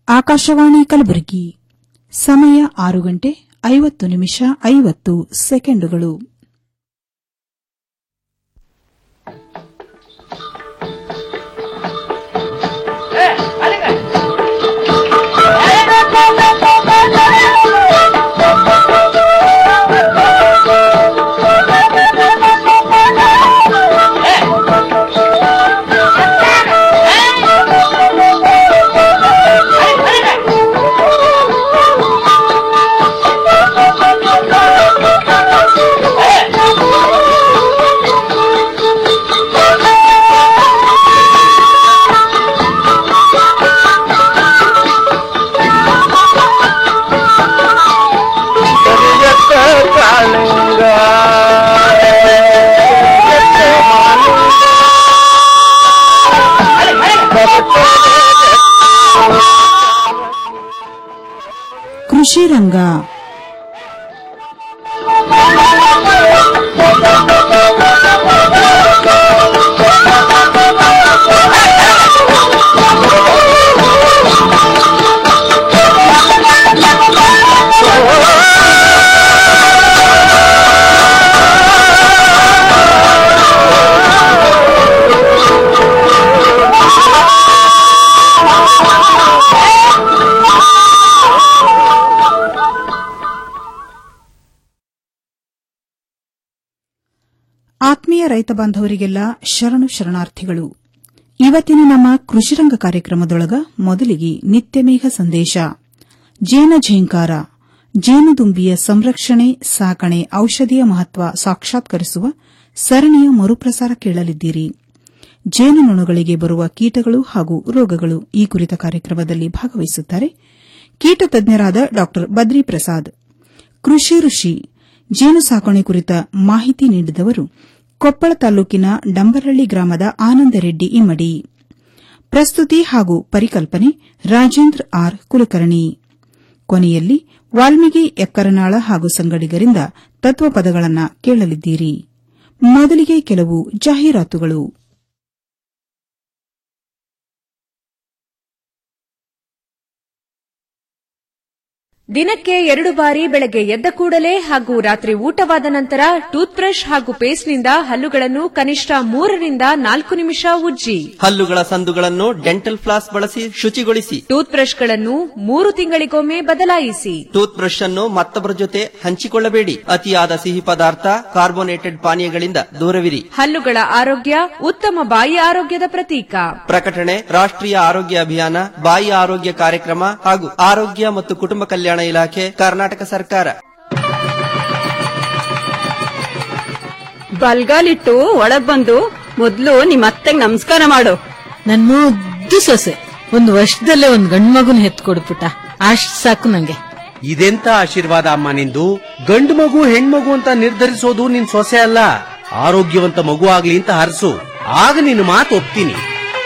ಆಕಾಶವಾಣಿ ಕಲಬುರಗಿ ಸಮಯ ಆರು ಗಂಟೆ ಐವತ್ತು ನಿಮಿಷ ಐವತ್ತು ಸೆಕೆಂಡುಗಳು ಕೃಷಿ ರಂಗ ಆತ್ಮೀಯ ರೈತ ಬಾಂಧವರಿಗೆಲ್ಲ ಶರಣು ಶರಣಾರ್ಥಿಗಳು ಇವತ್ತಿನ ನಮ್ಮ ಕೃಷಿರಂಗ ಕಾರ್ಯಕ್ರಮದೊಳಗ ಮೊದಲಿಗೆ ನಿತ್ಯಮೇಘ ಸಂದೇಶ ಜೇನ ಝೇಂಕಾರ ಜೇನುದುಂಬಿಯ ಸಂರಕ್ಷಣೆ ಸಾಕಣೆ ಔಷಧಿಯ ಮಹತ್ವ ಸಾಕ್ಷಾತ್ಕರಿಸುವ ಸರಣಿಯ ಮರುಪ್ರಸಾರ ಕೇಳಲಿದ್ದೀರಿ ಜೇನುನೊಣಗಳಿಗೆ ಬರುವ ಕೀಟಗಳು ಹಾಗೂ ರೋಗಗಳು ಈ ಕುರಿತ ಕಾರ್ಯಕ್ರಮದಲ್ಲಿ ಭಾಗವಹಿಸುತ್ತಾರೆ ಕೀಟ ತಜ್ಞರಾದ ಡಾ ಬದ್ರಿ ಪ್ರಸಾದ್ ಕೃಷಿ ಋಷಿ ಜೇನು ಸಾಕಣೆ ಕುರಿತ ಮಾಹಿತಿ ನೀಡಿದವರು ಕೊಪ್ಪಳ ತಾಲೂಕಿನ ಡಂಬರಳ್ಳಿ ಗ್ರಾಮದ ಆನಂದರೆಡ್ಡಿ ಇಮ್ಮಡಿ ಪ್ರಸ್ತುತಿ ಹಾಗೂ ಪರಿಕಲ್ಪನೆ ರಾಜೇಂದ್ರ ಆರ್ ಕುಲಕರ್ಣಿ ಕೊನೆಯಲ್ಲಿ ವಾಲ್ಮೀಕಿ ಎಕ್ಕರನಾಳ ಹಾಗೂ ಸಂಗಡಿಗರಿಂದ ತತ್ವಪದಗಳನ್ನು ಕೇಳಲಿದ್ದೀರಿ ಮೊದಲಿಗೆ ಕೆಲವು ಜಾಹೀರಾತುಗಳು ದಿನಕ್ಕೆ ಎರಡು ಬಾರಿ ಬೆಳಗ್ಗೆ ಎದ್ದ ಕೂಡಲೇ ಹಾಗೂ ರಾತ್ರಿ ಊಟವಾದ ನಂತರ ಟೂತ್ ಬ್ರಷ್ ಹಾಗೂ ಪೇಸ್ಟ್ನಿಂದ ಹಲ್ಲುಗಳನ್ನು ಕನಿಷ್ಠ ಮೂರರಿಂದ ನಾಲ್ಕು ನಿಮಿಷ ಉಜ್ಜಿ ಹಲ್ಲುಗಳ ಸಂದುಗಳನ್ನು ಡೆಂಟಲ್ ಫ್ಲಾಸ್ ಬಳಸಿ ಶುಚಿಗೊಳಿಸಿ ಟೂತ್ ಬ್ರಷ್ಗಳನ್ನು ಮೂರು ತಿಂಗಳಿಗೊಮ್ಮೆ ಬದಲಾಯಿಸಿ ಟೂತ್ ಬ್ರಷ್ ಅನ್ನು ಮತ್ತೊಬ್ಬರ ಜೊತೆ ಹಂಚಿಕೊಳ್ಳಬೇಡಿ ಅತಿಯಾದ ಸಿಹಿ ಪದಾರ್ಥ ಕಾರ್ಬೋನೇಟೆಡ್ ಪಾನೀಯಗಳಿಂದ ದೂರವಿರಿ ಹಲ್ಲುಗಳ ಆರೋಗ್ಯ ಉತ್ತಮ ಬಾಯಿ ಆರೋಗ್ಯದ ಪ್ರತೀಕ ಪ್ರಕಟಣೆ ರಾಷ್ಟ್ರೀಯ ಆರೋಗ್ಯ ಅಭಿಯಾನ ಬಾಯಿ ಆರೋಗ್ಯ ಕಾರ್ಯಕ್ರಮ ಹಾಗೂ ಆರೋಗ್ಯ ಮತ್ತು ಕುಟುಂಬ ಕಲ್ಯಾಣ ಇಲಾಖೆ ಕರ್ನಾಟಕ ಸರ್ಕಾರ ಬಲ್ಗಾಲಿಟ್ಟು ಒಳಗ್ ಬಂದು ಮೊದ್ಲು ನಿಮ್ ಅತ್ತೆಗ್ ನಮಸ್ಕಾರ ಮಾಡು ನನ್ ಮುದ್ದು ಸೊಸೆ ಒಂದು ವರ್ಷದಲ್ಲೇ ಒಂದ್ ಗಂಡ್ ಮಗುನ್ ಹೆತ್ ಕೊಡ್ಬಿಟ್ಟ ಅಷ್ಟ್ ಸಾಕು ನಂಗೆ ಇದೆಂತ ಆಶೀರ್ವಾದ ಅಮ್ಮ ನಿಂದು ಗಂಡು ಮಗು ಹೆಣ್ಮಗು ಅಂತ ನಿರ್ಧರಿಸೋದು ನಿನ್ ಸೊಸೆ ಅಲ್ಲ ಆರೋಗ್ಯವಂತ ಮಗು ಆಗ್ಲಿ ಅಂತ ಹರಸು ಆಗ ನಿನ್ನ ಮಾತು ಒಪ್ತೀನಿ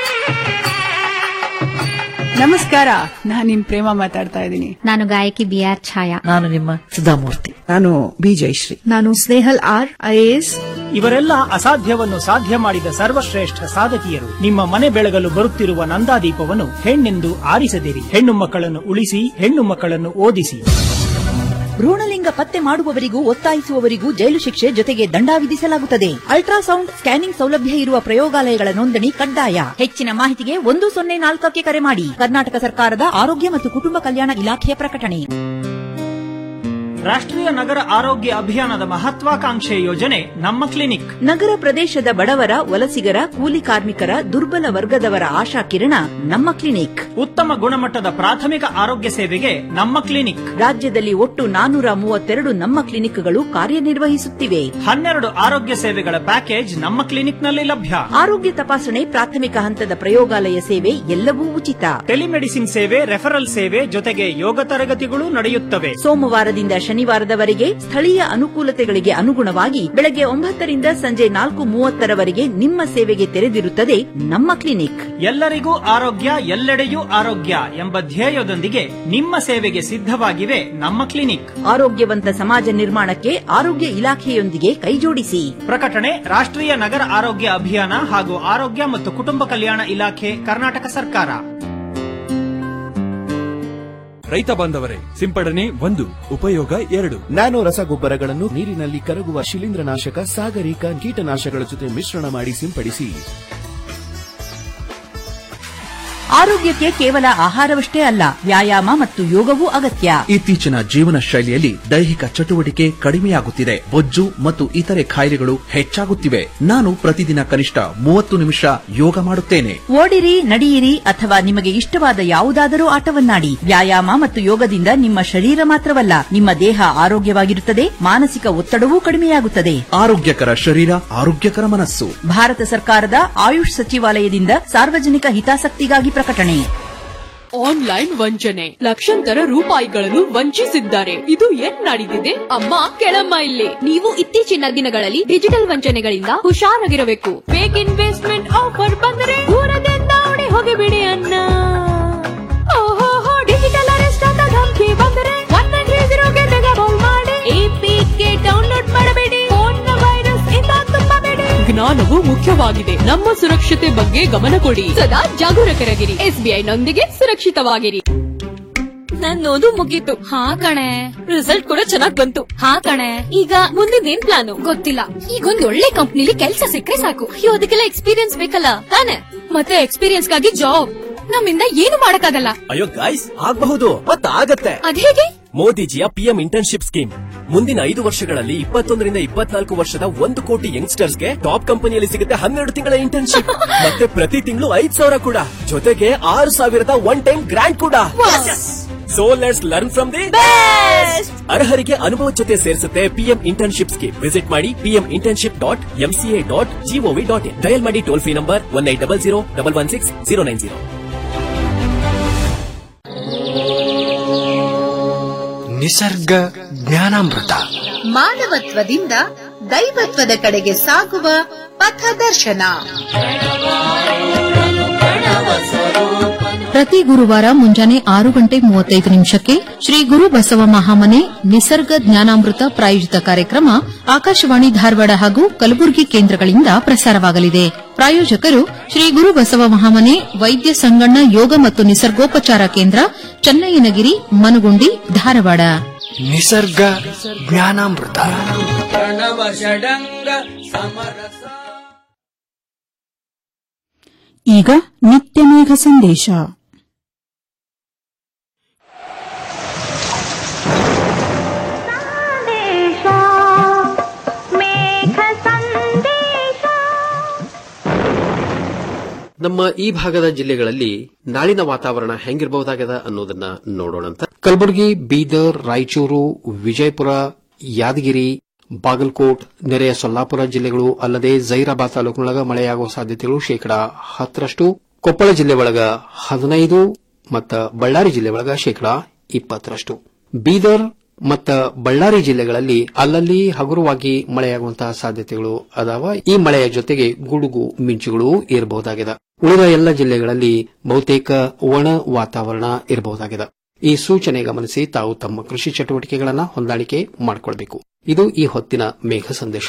ನಮಸ್ಕಾರ ನಾನ್ ನಿಮ್ ಪ್ರೇಮ ಮಾತಾಡ್ತಾ ಇದ್ದೀನಿ ನಾನು ಗಾಯಕಿ ಬಿ ಆರ್ ಛಾಯಾ ನಾನು ನಿಮ್ಮ ಸುಧಾಮೂರ್ತಿ ನಾನು ಬಿ ಜಯಶ್ರೀ ನಾನು ಸ್ನೇಹಲ್ ಆರ್ ಐಎಎಸ್ ಇವರೆಲ್ಲ ಅಸಾಧ್ಯವನ್ನು ಸಾಧ್ಯ ಮಾಡಿದ ಸರ್ವಶ್ರೇಷ್ಠ ಸಾಧಕಿಯರು ನಿಮ್ಮ ಮನೆ ಬೆಳಗಲು ಬರುತ್ತಿರುವ ನಂದಾದೀಪವನ್ನು ಹೆಣ್ಣೆಂದು ಆರಿಸದಿರಿ ಹೆಣ್ಣು ಮಕ್ಕಳನ್ನು ಉಳಿಸಿ ಹೆಣ್ಣು ಮಕ್ಕಳನ್ನು ಓದಿಸಿ ಭ್ರೂಣಲಿಂಗ ಪತ್ತೆ ಮಾಡುವವರಿಗೂ ಒತ್ತಾಯಿಸುವವರಿಗೂ ಜೈಲು ಶಿಕ್ಷೆ ಜೊತೆಗೆ ದಂಡ ವಿಧಿಸಲಾಗುತ್ತದೆ ಅಲ್ಟ್ರಾಸೌಂಡ್ ಸ್ಕ್ಯಾನಿಂಗ್ ಸೌಲಭ್ಯ ಇರುವ ಪ್ರಯೋಗಾಲಯಗಳ ನೋಂದಣಿ ಕಡ್ಡಾಯ ಹೆಚ್ಚಿನ ಮಾಹಿತಿಗೆ ಒಂದು ಸೊನ್ನೆ ನಾಲ್ಕಕ್ಕೆ ಕರೆ ಮಾಡಿ ಕರ್ನಾಟಕ ಸರ್ಕಾರದ ಆರೋಗ್ಯ ಮತ್ತು ಕುಟುಂಬ ಕಲ್ಯಾಣ ಇಲಾಖೆಯ ಪ್ರಕಟಣೆ ರಾಷ್ಟ್ರೀಯ ನಗರ ಆರೋಗ್ಯ ಅಭಿಯಾನದ ಮಹತ್ವಾಕಾಂಕ್ಷೆ ಯೋಜನೆ ನಮ್ಮ ಕ್ಲಿನಿಕ್ ನಗರ ಪ್ರದೇಶದ ಬಡವರ ವಲಸಿಗರ ಕೂಲಿ ಕಾರ್ಮಿಕರ ದುರ್ಬಲ ವರ್ಗದವರ ಆಶಾ ಕಿರಣ ನಮ್ಮ ಕ್ಲಿನಿಕ್ ಉತ್ತಮ ಗುಣಮಟ್ಟದ ಪ್ರಾಥಮಿಕ ಆರೋಗ್ಯ ಸೇವೆಗೆ ನಮ್ಮ ಕ್ಲಿನಿಕ್ ರಾಜ್ಯದಲ್ಲಿ ಒಟ್ಟು ನಾನೂರ ಮೂವತ್ತೆರಡು ನಮ್ಮ ಕ್ಲಿನಿಕ್ಗಳು ಕಾರ್ಯನಿರ್ವಹಿಸುತ್ತಿವೆ ಹನ್ನೆರಡು ಆರೋಗ್ಯ ಸೇವೆಗಳ ಪ್ಯಾಕೇಜ್ ನಮ್ಮ ಕ್ಲಿನಿಕ್ನಲ್ಲಿ ಲಭ್ಯ ಆರೋಗ್ಯ ತಪಾಸಣೆ ಪ್ರಾಥಮಿಕ ಹಂತದ ಪ್ರಯೋಗಾಲಯ ಸೇವೆ ಎಲ್ಲವೂ ಉಚಿತ ಟೆಲಿಮೆಡಿಸಿನ್ ಸೇವೆ ರೆಫರಲ್ ಸೇವೆ ಜೊತೆಗೆ ಯೋಗ ತರಗತಿಗಳು ನಡೆಯುತ್ತವೆ ಸೋಮವಾರದಿಂದ ಶನಿವಾರದವರೆಗೆ ಸ್ಥಳೀಯ ಅನುಕೂಲತೆಗಳಿಗೆ ಅನುಗುಣವಾಗಿ ಬೆಳಗ್ಗೆ ಒಂಬತ್ತರಿಂದ ಸಂಜೆ ನಾಲ್ಕು ಮೂವತ್ತರವರೆಗೆ ನಿಮ್ಮ ಸೇವೆಗೆ ತೆರೆದಿರುತ್ತದೆ ನಮ್ಮ ಕ್ಲಿನಿಕ್ ಎಲ್ಲರಿಗೂ ಆರೋಗ್ಯ ಎಲ್ಲೆಡೆಯೂ ಆರೋಗ್ಯ ಎಂಬ ಧ್ಯೇಯದೊಂದಿಗೆ ನಿಮ್ಮ ಸೇವೆಗೆ ಸಿದ್ಧವಾಗಿವೆ ನಮ್ಮ ಕ್ಲಿನಿಕ್ ಆರೋಗ್ಯವಂತ ಸಮಾಜ ನಿರ್ಮಾಣಕ್ಕೆ ಆರೋಗ್ಯ ಇಲಾಖೆಯೊಂದಿಗೆ ಕೈಜೋಡಿಸಿ ಪ್ರಕಟಣೆ ರಾಷ್ಟ್ರೀಯ ನಗರ ಆರೋಗ್ಯ ಅಭಿಯಾನ ಹಾಗೂ ಆರೋಗ್ಯ ಮತ್ತು ಕುಟುಂಬ ಕಲ್ಯಾಣ ಇಲಾಖೆ ಕರ್ನಾಟಕ ಸರ್ಕಾರ ರೈತ ಬಾಂಧವರೇ ಸಿಂಪಡಣೆ ಒಂದು ಉಪಯೋಗ ಎರಡು ನ್ಯಾನೋ ರಸಗೊಬ್ಬರಗಳನ್ನು ನೀರಿನಲ್ಲಿ ಕರಗುವ ಶಿಲೀಂಧ್ರನಾಶಕ ಸಾಗರಿಕ ಕೀಟನಾಶಕಗಳ ಜೊತೆ ಮಿಶ್ರಣ ಮಾಡಿ ಸಿಂಪಡಿಸಿ ಆರೋಗ್ಯಕ್ಕೆ ಕೇವಲ ಆಹಾರವಷ್ಟೇ ಅಲ್ಲ ವ್ಯಾಯಾಮ ಮತ್ತು ಯೋಗವೂ ಅಗತ್ಯ ಇತ್ತೀಚಿನ ಜೀವನ ಶೈಲಿಯಲ್ಲಿ ದೈಹಿಕ ಚಟುವಟಿಕೆ ಕಡಿಮೆಯಾಗುತ್ತಿದೆ ಬೊಜ್ಜು ಮತ್ತು ಇತರೆ ಕಾಯಿಲೆಗಳು ಹೆಚ್ಚಾಗುತ್ತಿವೆ ನಾನು ಪ್ರತಿದಿನ ಕನಿಷ್ಠ ಮೂವತ್ತು ನಿಮಿಷ ಯೋಗ ಮಾಡುತ್ತೇನೆ ಓಡಿರಿ ನಡೆಯಿರಿ ಅಥವಾ ನಿಮಗೆ ಇಷ್ಟವಾದ ಯಾವುದಾದರೂ ಆಟವನ್ನಾಡಿ ವ್ಯಾಯಾಮ ಮತ್ತು ಯೋಗದಿಂದ ನಿಮ್ಮ ಶರೀರ ಮಾತ್ರವಲ್ಲ ನಿಮ್ಮ ದೇಹ ಆರೋಗ್ಯವಾಗಿರುತ್ತದೆ ಮಾನಸಿಕ ಒತ್ತಡವೂ ಕಡಿಮೆಯಾಗುತ್ತದೆ ಆರೋಗ್ಯಕರ ಶರೀರ ಆರೋಗ್ಯಕರ ಮನಸ್ಸು ಭಾರತ ಸರ್ಕಾರದ ಆಯುಷ್ ಸಚಿವಾಲಯದಿಂದ ಸಾರ್ವಜನಿಕ ಹಿತಾಸಕ್ತಿಗಾಗಿ ಪ್ರಕಟಣೆ ಆನ್ಲೈನ್ ವಂಚನೆ ಲಕ್ಷಾಂತರ ರೂಪಾಯಿಗಳನ್ನು ವಂಚಿಸಿದ್ದಾರೆ ಇದು ಏನ್ ನಡೀತಿದೆ ಅಮ್ಮ ಕೆಳಮ್ಮ ಇಲ್ಲಿ ನೀವು ಇತ್ತೀಚಿನ ದಿನಗಳಲ್ಲಿ ಡಿಜಿಟಲ್ ವಂಚನೆಗಳಿಂದ ಹುಷಾರಾಗಿರಬೇಕು ಫೇಕ್ ಇನ್ವೆಸ್ಟ್ಮೆಂಟ್ ಆಫರ್ ಬಂದರೆ ದೂರದಿಂದ ಓಡಿ ಹೋಗಿಬಿಡಿ ಅನ್ನ ಓಹೋ ಡಿಜಿಟಲ್ ಅರೆಸ್ಟ್ ಅಂತ ಧಮಕಿ ಬಂದರೆ ಒನ್ ನೈನ್ ತ್ರೀ ಜೀರೋಗೆ ತೆಗೆಬೌಲ್ ಮಾಡಿ ಎಪಿಕೆ ಡೌನ್ಲೋಡ್ ಮಾಡಬೇಡಿ ಫೋನ್ ವೈರಸ್ ಇಂದ ತುಂಬಬೇಡಿ ಜ್ಞಾನವು ಮುಖ್ಯವಾಗಿದೆ ನಮ್ಮ ಸುರಕ್ಷತೆ ಬಗ್ಗೆ ಗಮನ ಕೊಡಿ ಸದಾ ಜಾಗರೂಕರಾಗಿರಿ ಎಸ್ಬಿಐ ನೊಂದಿಗೆ ಸುರಕ್ಷಿತವಾಗಿರಿ ನನ್ ಓದು ಮುಗೀತು ಹಾ ಕಣೆ ರಿಸಲ್ಟ್ ಕೂಡ ಚೆನ್ನಾಗ್ ಬಂತು ಹಾ ಕಣೆ ಈಗ ಮುಂದಿನ ಏನ್ ಪ್ಲಾನು ಗೊತ್ತಿಲ್ಲ ಈಗ ಒಂದ್ ಒಳ್ಳೆ ಕಂಪ್ನಿಲಿ ಕೆಲ್ಸ ಸಿಕ್ಕರೆ ಸಾಕು ಅಯ್ಯೋ ಅದಕ್ಕೆಲ್ಲ ಎಕ್ಸ್ಪೀರಿಯನ್ಸ್ ಬೇಕಲ್ಲ ತಾನೆ ಮತ್ತೆ ಎಕ್ಸ್ಪೀರಿಯನ್ಸ್ ಗಾಗಿ ಜಾಬ್ ನಮ್ಮಿಂದ ಏನು ಮಾಡಕ್ಕಾಗಲ್ಲ ಅಯ್ಯೋ ಗಾಯ್ಸ್ ಆಗಬಹುದು ಮತ್ತಾಗತ್ತೆ ಅದೇಗೆ ಮೋದಿಜಿಯ ಪಿಎಂ ಇಂಟರ್ನ್ಶಿಪ್ ಸ್ಕೀಮ್ ಮುಂದಿನ ಐದು ವರ್ಷಗಳಲ್ಲಿ ಇಪ್ಪತ್ತೊಂದರಿಂದ ಇಪ್ಪತ್ನಾಲ್ಕು ವರ್ಷದ ಒಂದು ಕೋಟಿ ಯಂಗ್ಸ್ಟರ್ಸ್ಗೆ ಟಾಪ್ ಕಂಪನಿಯಲ್ಲಿ ಸಿಗುತ್ತೆ ಹನ್ನೆರಡು ತಿಂಗಳ ಇಂಟರ್ನ್ಶಿಪ್ ಮತ್ತೆ ಪ್ರತಿ ತಿಂಗಳು ಐದ್ ಸಾವಿರ ಕೂಡ ಜೊತೆಗೆ ಆರು ಸಾವಿರದ ಒನ್ ಟೈಮ್ ಗ್ರಾಂಟ್ ಕೂಡ so let's learn from the ಅರ್ಹರಿಗೆ ಅನುಭವ ಜೊತೆ ಸೇರಿಸುತ್ತೆ ಪಿಎಂ ಇಂಟರ್ನ್ಶಿಪ್ ಸ್ಕೀಮ್ ವಿಸಿಟ್ ಮಾಡಿ PM internship dot MCA dot G O V dot in dial ಮಾಡಿ toll free number one eight double zero double one six zero nine zero ನಿಸರ್ಗ ಜ್ಞಾನಾಮೃತ ಮಾನವತ್ವದಿಂದ ದೈವತ್ವದ ಕಡೆಗೆ ಸಾಗುವ ಪಥದರ್ಶನ ಪ್ರತಿ ಗುರುವಾರ ಮುಂಜಾನೆ ಆರು ಗಂಟೆ ಮೂವತ್ತೈದು ನಿಮಿಷಕ್ಕೆ ಶ್ರೀ ಗುರು ಬಸವ ಮಹಾಮನೆ ನಿಸರ್ಗ ಜ್ಞಾನಾಮೃತ ಪ್ರಾಯೋಜಿತ ಕಾರ್ಯಕ್ರಮ ಆಕಾಶವಾಣಿ ಧಾರವಾಡ ಹಾಗೂ ಕಲಬುರಗಿ ಕೇಂದ್ರಗಳಿಂದ ಪ್ರಸಾರವಾಗಲಿದೆ ಪ್ರಾಯೋಜಕರು ಶ್ರೀ ಗುರು ಬಸವ ಮಹಾಮನೆ ವೈದ್ಯ ಸಂಗಣ್ಣ ಯೋಗ ಮತ್ತು ನಿಸರ್ಗೋಪಚಾರ ಕೇಂದ್ರ ಚನ್ನಯ್ಯನಗಿರಿ ಮನಗುಂಡಿ ಧಾರವಾಡ ನಿಸರ್ಗ ಜ್ಞಾನಾಮೃತ ಪ್ರಣವ ಷಡಂಗ ಸಮರಸ ಈಗ ನಿತ್ಯಮೇಘ ಸಂದೇಶ ನಮ್ಮ ಈ ಭಾಗದ ಜಿಲ್ಲೆಗಳಲ್ಲಿ ನಾಳಿನ ವಾತಾವರಣ ಹೆಂಗಿರಬಹುದಾಗದ ಅನ್ನೋದನ್ನ ನೋಡೋಣಂತ ಕಲಬುರಗಿ ಬೀದರ್ ರಾಯಚೂರು ವಿಜಯಪುರ ಯಾದಗಿರಿ ಬಾಗಲಕೋಟ್ ನೆರೆಯ ಸೊಲ್ಲಾಪುರ ಜಿಲ್ಲೆಗಳು ಅಲ್ಲದೆ ಜೈರಾಬಾದ್ ತಾಲೂಕಿನೊಳಗ ಮಳೆಯಾಗುವ ಸಾಧ್ಯತೆಗಳು ಶೇಕಡಾ ಹತ್ತರಷ್ಟು ಕೊಪ್ಪಳ ಜಿಲ್ಲೆ ಒಳಗ ಹದಿನೈದು ಮತ್ತು ಬಳ್ಳಾರಿ ಜಿಲ್ಲೆ ಒಳಗ ಶೇಕಡಾ ಇಪ್ಪತ್ತರಷ್ಟು ಬೀದರ್ ಮತ್ತ ಬಳ್ಳಾರಿ ಜಿಲ್ಲೆಗಳಲ್ಲಿ ಅಲ್ಲಲ್ಲಿ ಹಗುರವಾಗಿ ಮಳೆಯಾಗುವಂತಹ ಸಾಧ್ಯತೆಗಳು ಅದಾವ ಈ ಮಳೆಯ ಜೊತೆಗೆ ಗುಡುಗು ಮಿಂಚುಗಳು ಇರಬಹುದಾಗಿದೆ ಉಳಿದ ಎಲ್ಲ ಜಿಲ್ಲೆಗಳಲ್ಲಿ ಬಹುತೇಕ ಒಣ ವಾತಾವರಣ ಇರಬಹುದಾಗಿದೆ ಈ ಸೂಚನೆ ಗಮನಿಸಿ ತಾವು ತಮ್ಮ ಕೃಷಿ ಚಟುವಟಿಕೆಗಳನ್ನು ಹೊಂದಾಣಿಕೆ ಮಾಡಿಕೊಳ್ಬೇಕು ಇದು ಈ ಹೊತ್ತಿನ ಮೇಘ ಸಂದೇಶ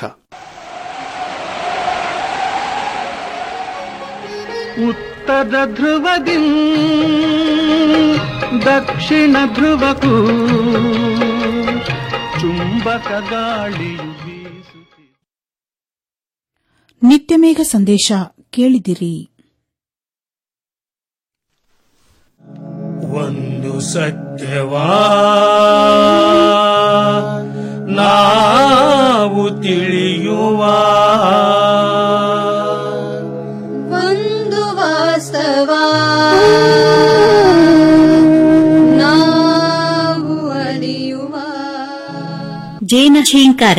ಉತ್ತರ ಧ್ರುವದಿ ದಕ್ಷಿಣ ಧ್ರುವಕ್ಕೂ ಚುಂಬಕ ಗಾಳಿಯು ನಿತ್ಯಮೇಘ ಸಂದೇಶ ಕೇಳಿದಿರಿ ಒಂದು ಸತ್ಯವಾ ನಾವು ತಿಳಿಯುವ ಒಂದು ವಾಸ್ತವ ನಾವು ಅರಿಯುವ ಜೇನ ಝೇಂಕಾರ